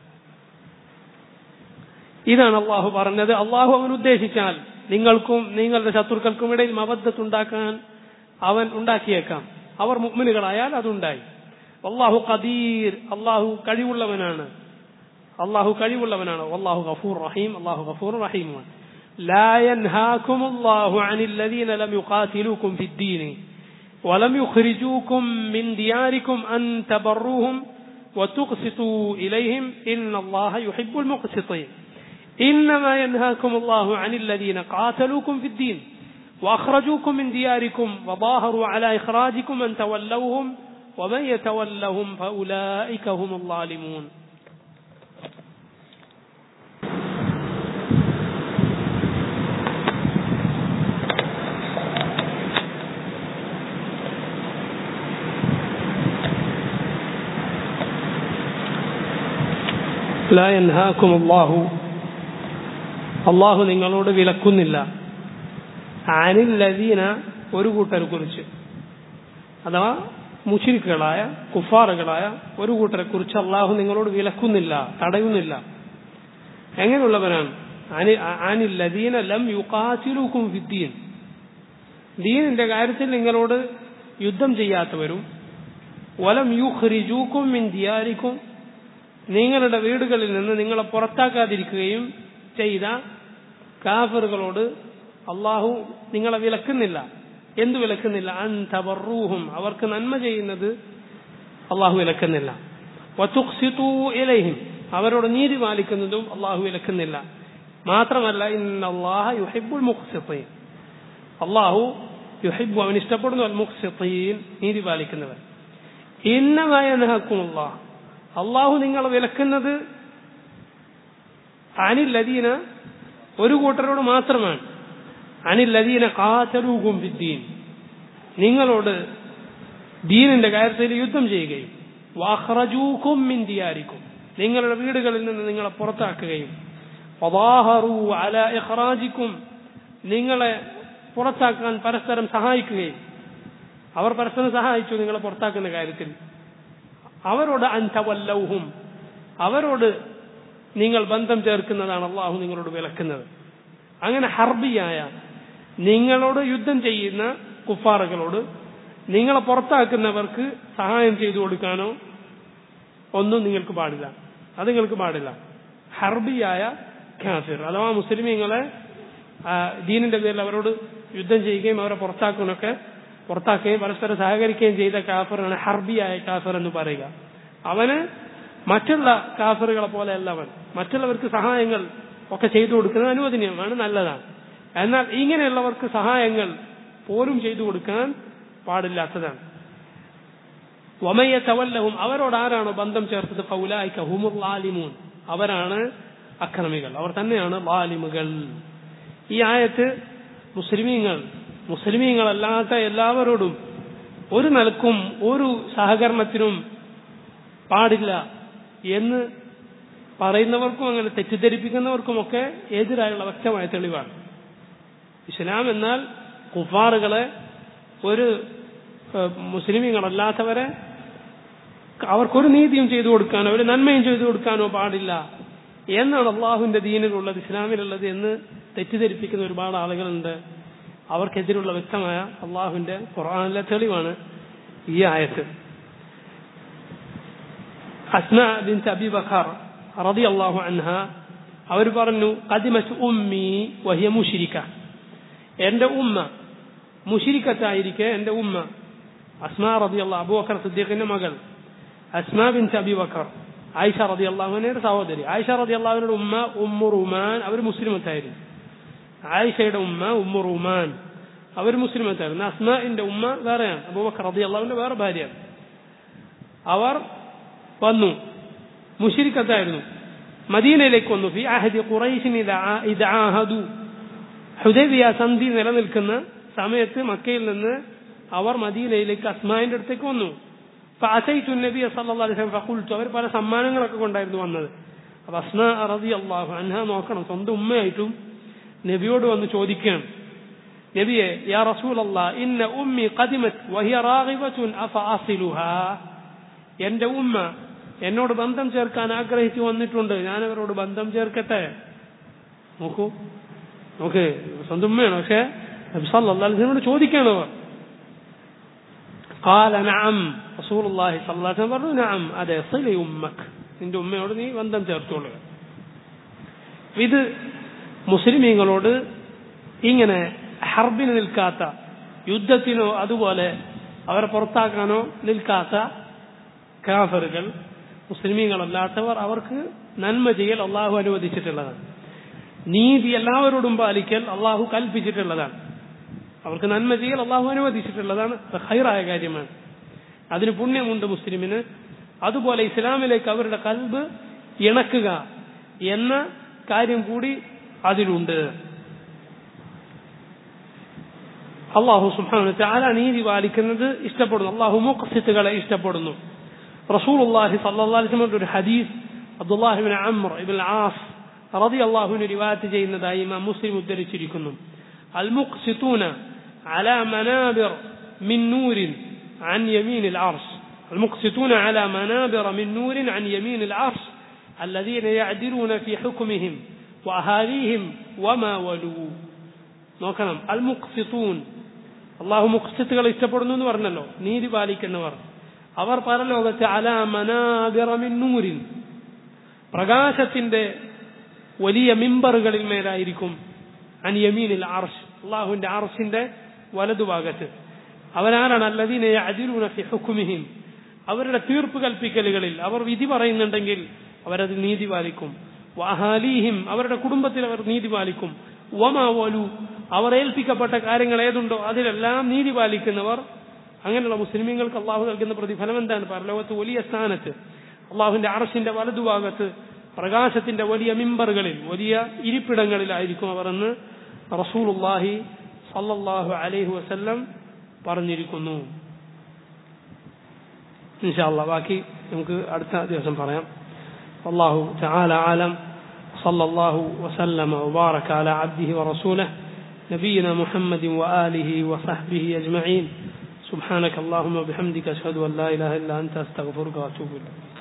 ഇതാണ് അള്ളാഹു പറഞ്ഞത് അള്ളാഹു അവൻ ഉദ്ദേശിച്ചാൽ നിങ്ങൾക്കും നിങ്ങളുടെ ശത്രുക്കൾക്കും ഇടയിൽ മബദ്ധത്തുണ്ടാക്കാൻ അവൻ ഉണ്ടാക്കിയേക്കാം അവർ മുഗ്മിനുകളായാൽ അതുണ്ടായി അള്ളാഹു ഖദീർ അള്ളാഹു കഴിവുള്ളവനാണ് അള്ളാഹു കഴിവുള്ളവനാണ് അള്ളാഹു ഗഫൂർ റഹീം അള്ളാഹു ഗഫൂർ റഹീമാണ് لا ينهاكم الله عن الذين لم يقاتلوكم في الدين ولم يخرجوكم من دياركم أن تبروهم وتقسطوا إليهم إن الله يحب المقسطين إنما ينهاكم الله عن الذين قاتلوكم في الدين وأخرجوكم من دياركم وظاهروا على إخراجكم أن تولوهم ومن يتولهم فأولئك هم الظالمون لا ينهاكم الله അള്ളാഹു നിങ്ങളോട് വിലക്കുന്നില്ല അനില്ലദീന ഒരു കൂട്ടരെ കുറിച്ച് അഥവാ മുഷിരിക്കുകളായ കുഫാറുകളായ ഒരു കൂട്ടരെ കുറിച്ച് അള്ളാഹു നിങ്ങളോട് വിലക്കുന്നില്ല തടയുന്നില്ല എങ്ങനെയുള്ളവരാണ് അനില്ലദീന ലം യുക്കാത്തിലൂക്കും വിദ്യൻ ദീനിന്റെ കാര്യത്തിൽ നിങ്ങളോട് യുദ്ധം ചെയ്യാത്തവരും വലം യുഹ്രിജൂക്കും മിൻ ദിയാരിക്കും നിങ്ങളുടെ വീടുകളിൽ നിന്ന് നിങ്ങളെ പുറത്താക്കാതിരിക്കുകയും ചെയ്ത കാഫറുകളോട് അള്ളാഹു നിങ്ങളെ വിലക്കുന്നില്ല എന്തു വിലക്കുന്നില്ല അൻ തബറൂഹും അവർക്ക് നന്മ ചെയ്യുന്നത് അള്ളാഹു വിലക്കുന്നില്ല വതുഖ്സിതു ഇലൈഹിം അവരോട് നീതി പാലിക്കുന്നതും അള്ളാഹു വിലക്കുന്നില്ല മാത്രമല്ല ഇന്നല്ലാഹ യുഹിബ്ബുൽ മുഖ്സിത്തീൻ അള്ളാഹു യുഹിബ്ബു അവൻ ഇഷ്ടപ്പെടുന്നു അൽ മുഖ്സിത്തീൻ നീതി പാലിക്കുന്നവർ ഇന്നമായ നഹക്കുമുള്ള അള്ളാഹു നിങ്ങളെ വിലക്കുന്നത് അനില്ലദീന ഒരു കൂട്ടരോട് മാത്രമാണ് അനില്ലദീന കാത്തലൂകും വിദ്ദീൻ നിങ്ങളോട് ദീനിന്റെ കാര്യത്തിൽ യുദ്ധം ചെയ്യുകയും വാഹ്റജൂക്കും മിൻ ദിയാരിക്കും നിങ്ങളുടെ വീടുകളിൽ നിന്ന് നിങ്ങളെ പുറത്താക്കുകയും വദാഹറു അല ഇഖ്റാജിക്കും നിങ്ങളെ പുറത്താക്കാൻ പരസ്പരം സഹായിക്കുകയും അവർ പരസ്പരം സഹായിച്ചു നിങ്ങളെ പുറത്താക്കുന്ന കാര്യത്തിൽ അവരോട് അൻതവല്ലൗഹും അവരോട് നിങ്ങൾ ബന്ധം ചേർക്കുന്നതാണ് അള്ളാഹു നിങ്ങളോട് വിലക്കുന്നത് അങ്ങനെ ഹർബിയായ നിങ്ങളോട് യുദ്ധം ചെയ്യുന്ന കുഫാറുകളോട് നിങ്ങളെ പുറത്താക്കുന്നവർക്ക് സഹായം ചെയ്തു കൊടുക്കാനോ ഒന്നും നിങ്ങൾക്ക് പാടില്ല അത് നിങ്ങൾക്ക് പാടില്ല ഹർബിയായ കാഫിർ അഥവാ മുസ്ലിമീങ്ങളെ ദീനിന്റെ പേരിൽ അവരോട് യുദ്ധം ചെയ്യുകയും അവരെ പുറത്താക്കാനൊക്കെ പുറത്താക്കുകയും പരസ്പരം സഹകരിക്കുകയും ചെയ്ത കാഫറാണ് ഹർബിയായ കാഫർ എന്ന് പറയുക അവന് മറ്റുള്ള കാഫറുകളെ പോലെയല്ല അവൻ മറ്റുള്ളവർക്ക് സഹായങ്ങൾ ഒക്കെ ചെയ്തു കൊടുക്കുന്നത് അനുവദനീയമാണ് നല്ലതാണ് എന്നാൽ ഇങ്ങനെയുള്ളവർക്ക് സഹായങ്ങൾ പോലും ചെയ്തു കൊടുക്കാൻ പാടില്ലാത്തതാണ് വമയ തവല്ലവും അവരോട് ആരാണോ ബന്ധം ചേർത്തത് ഫൗലായിക്ക ഹുമുർ ലാലിമൂൻ അവരാണ് അക്രമികൾ അവർ തന്നെയാണ് ലാലിമുകൾ ഈ ആയത്ത് മുസ്ലിമീങ്ങൾ മുസ്ലിമീങ്ങളല്ലാത്ത എല്ലാവരോടും ഒരു നിലക്കും ഒരു സഹകരണത്തിനും പാടില്ല എന്ന് പറയുന്നവർക്കും അങ്ങനെ തെറ്റിദ്ധരിപ്പിക്കുന്നവർക്കുമൊക്കെ എതിരായുള്ള വ്യക്തമായ തെളിവാണ് ഇസ്ലാം എന്നാൽ കുഫാറുകളെ ഒരു മുസ്ലിമീങ്ങളല്ലാത്തവരെ അവർക്കൊരു നീതിയും ചെയ്തു കൊടുക്കാനോ ഒരു നന്മയും ചെയ്തു കൊടുക്കാനോ പാടില്ല എന്നാണ് അള്ളാഹുവിന്റെ ദീനിലുള്ളത് ഇസ്ലാമിലുള്ളത് എന്ന് തെറ്റിദ്ധരിപ്പിക്കുന്ന ഒരുപാട് ആളുകളുണ്ട് അവർക്കെതിരുള്ള വ്യക്തമായ അള്ളാഹുവിന്റെ ഖുർആാനിലെ തെളിവാണ് ഈ ആയത്ത് അസ്ന ബിൻ അബി ബഖർ റതി അള്ളാഹു അൻഹ അവർ പറഞ്ഞു കദിമസ് ഉമ്മി വഹിയ മുഷിരിക്ക എന്റെ ഉമ്മ മുഷിരിക്കത്തായിരിക്കെ എന്റെ ഉമ്മ അസ്മ റതി അള്ളാഹ് അബൂബക്കർ സിദ്ദീഖിന്റെ മകൾ അസ്മ ബിൻ അബി ബക്കർ ആയിഷ റതി അള്ളാഹുവിന്റെ സഹോദരി ആയിഷ റതി അള്ളാഹുവിന്റെ ഉമ്മ ഉമ്മു റുമാൻ അവർ മുസ്ലിമത്തായിരുന്നു ആയിഷയുടെ ഉമ്മ ഉമ്മു റുമാൻ അവർ മുസ്ലിമത്തായിരുന്നു അസ്മന്റെ ഉമ്മ വേറെയാണ് അബൂബക്കർ റതി അള്ളാഹുവിന്റെ വേറെ ഭാര്യയാണ് അവർ വന്നു മുഷിരിക്കത്തായിരുന്നു മദീനയിലേക്ക് വന്നു ഫി അഹദി ഖുറൈശിൻ ഇത് ആഹദു ഹുദൈബിയ സന്ധി നിലനിൽക്കുന്ന സമയത്ത് മക്കയിൽ നിന്ന് അവർ മദീനയിലേക്ക് അസ്മാന്റെ അടുത്തേക്ക് വന്നു ഫഅതൈതു നബി സല്ലല്ലാഹു അലൈഹി വസല്ലം ഫഖുൽതു അവർ പല സമ്മാനങ്ങളൊക്കെ കൊണ്ടായിരുന്നു വന്നത് അപ്പൊ അസ്മ റളിയല്ലാഹു അൻഹ നോക്കണം സ്വന്തം ഉമ്മയായിട്ടും നബിയോട് വന്ന് ചോദിക്കുകയാണ് നബിയെ യാ റസൂലല്ലാ ഇന്ന ഉമ്മി ഖദിമത് വഹിയ റാഗിബത്തുൻ അഫഅസിലുഹാ എന്റെ ഉമ്മ എന്നോട് ബന്ധം ചേർക്കാൻ ആഗ്രഹിച്ചു വന്നിട്ടുണ്ട് ഞാൻ അവരോട് ബന്ധം ചേർക്കട്ടെ നോക്കൂ നോക്ക് സ്വന്തം ഉമ്മയാണ് പക്ഷെ നബിസല്ലാസിനോട് ചോദിക്കണം അവർ قال نعم رسول الله صلى الله عليه وسلم പറഞ്ഞു نعم അതെ صلي ഉമ്മക്ക് നിന്റെ ഉമ്മയോട് നീ ബന്ധം ചേർത്തോളുക ഇത് മുസ്ലിമീങ്ങളോട് ഇങ്ങനെ ഹർബിന് നിൽക്കാത്ത യുദ്ധത്തിനോ അതുപോലെ അവരെ പുറത്താക്കാനോ നിൽക്കാത്ത കാഫറുകൾ മുസ്ലിമീങ്ങളല്ലാത്തവർ അവർക്ക് നന്മ ചെയ്യൽ അള്ളാഹു അനുവദിച്ചിട്ടുള്ളതാണ് നീതി എല്ലാവരോടും പാലിക്കൽ അള്ളാഹു കൽപ്പിച്ചിട്ടുള്ളതാണ് അവർക്ക് നന്മ ചെയ്യൽ അള്ളാഹു അനുവദിച്ചിട്ടുള്ളതാണ് ഹൈറായ കാര്യമാണ് അതിന് പുണ്യമുണ്ട് മുസ്ലിമിന് അതുപോലെ ഇസ്ലാമിലേക്ക് അവരുടെ കൽബ് ഇണക്കുക എന്ന കാര്യം കൂടി അതിലുണ്ട് അള്ളാഹു സുഹാന ചാല നീതി പാലിക്കുന്നത് ഇഷ്ടപ്പെടുന്നു അള്ളാഹു മുഖസിത്തുകളെ ഇഷ്ടപ്പെടുന്നു റസൂൽ അള്ളാഹി സല്ലാസ്ലമിന്റെ ഒരു ഹദീസ് അബ്ദുല്ലാഹിബിൻ അമ്ര ഇബിൻ ആസ് റതി അള്ളാഹുവിന് റിവാറ്റ് ചെയ്യുന്നതായി ഇമാം മുസ്ലിം ഉദ്ധരിച്ചിരിക്കുന്നു അൽ മുഖ്സിത്തൂന على منابر من نور عن يمين العرش المقسطون على منابر من نور عن يمين العرش الذين يعدلون في حكمهم وأهاليهم وما ولوا നോക്കണം അൽ മുഖ്സിത്തൂൻ അള്ളാഹു മുഖ്സത്തുകൾ ഇഷ്ടപ്പെടുന്നു എന്ന് പറഞ്ഞല്ലോ നീതി പാലിക്കുന്നവർ അവർ പരലോകത്ത് അല മനാദിറമിന്നുമുരിൻ പ്രകാശത്തിന്റെ വലിയ മിമ്പറുകളിൽ മേലായിരിക്കും അനിയമീനിൽ അർഷ് അള്ളാഹുവിന്റെ അർഷിന്റെ വലതുഭാഗത്ത് അവരാരാണ് അല്ലദീനെ അജിലൂന ഫി ഹുക്കുമിഹിം അവരുടെ തീർപ്പ് കൽപ്പിക്കലുകളിൽ അവർ വിധി പറയുന്നുണ്ടെങ്കിൽ അവരത് നീതി പാലിക്കും വഹാലീഹിം അവരുടെ കുടുംബത്തിൽ അവർ നീതി പാലിക്കും വമാ വലു അവർ ഏൽപ്പിക്കപ്പെട്ട കാര്യങ്ങൾ ഏതുണ്ടോ അതിലെല്ലാം നീതി പാലിക്കുന്നവർ അങ്ങനെയുള്ള മുസ്ലിമീങ്ങൾക്ക് അള്ളാഹു നൽകുന്ന പ്രതിഫലം എന്താണ് പരലോകത്ത് വലിയ സ്ഥാനത്ത് അള്ളാഹുവിന്റെ അറസിന്റെ വലതുഭാഗത്ത് പ്രകാശത്തിന്റെ വലിയ മിമ്പറുകളിൽ വലിയ ഇരിപ്പിടങ്ങളിലായിരിക്കും അവർ എന്ന് റസൂലുല്ലാഹി സല്ലല്ലാഹു അലൈഹി വസല്ലം പറഞ്ഞിരിക്കുന്നു ഇൻഷാല്ല ബാക്കി നമുക്ക് അടുത്ത ദിവസം പറയാം അള്ളാഹു تعالى عالم صلى الله وسلم وبارك على عبده ورسوله نبينا محمد وآله وصحبه أجمعين سبحانك اللهم وبحمدك أشهد أن لا إله إلا أنت أستغفرك وأتوب إليك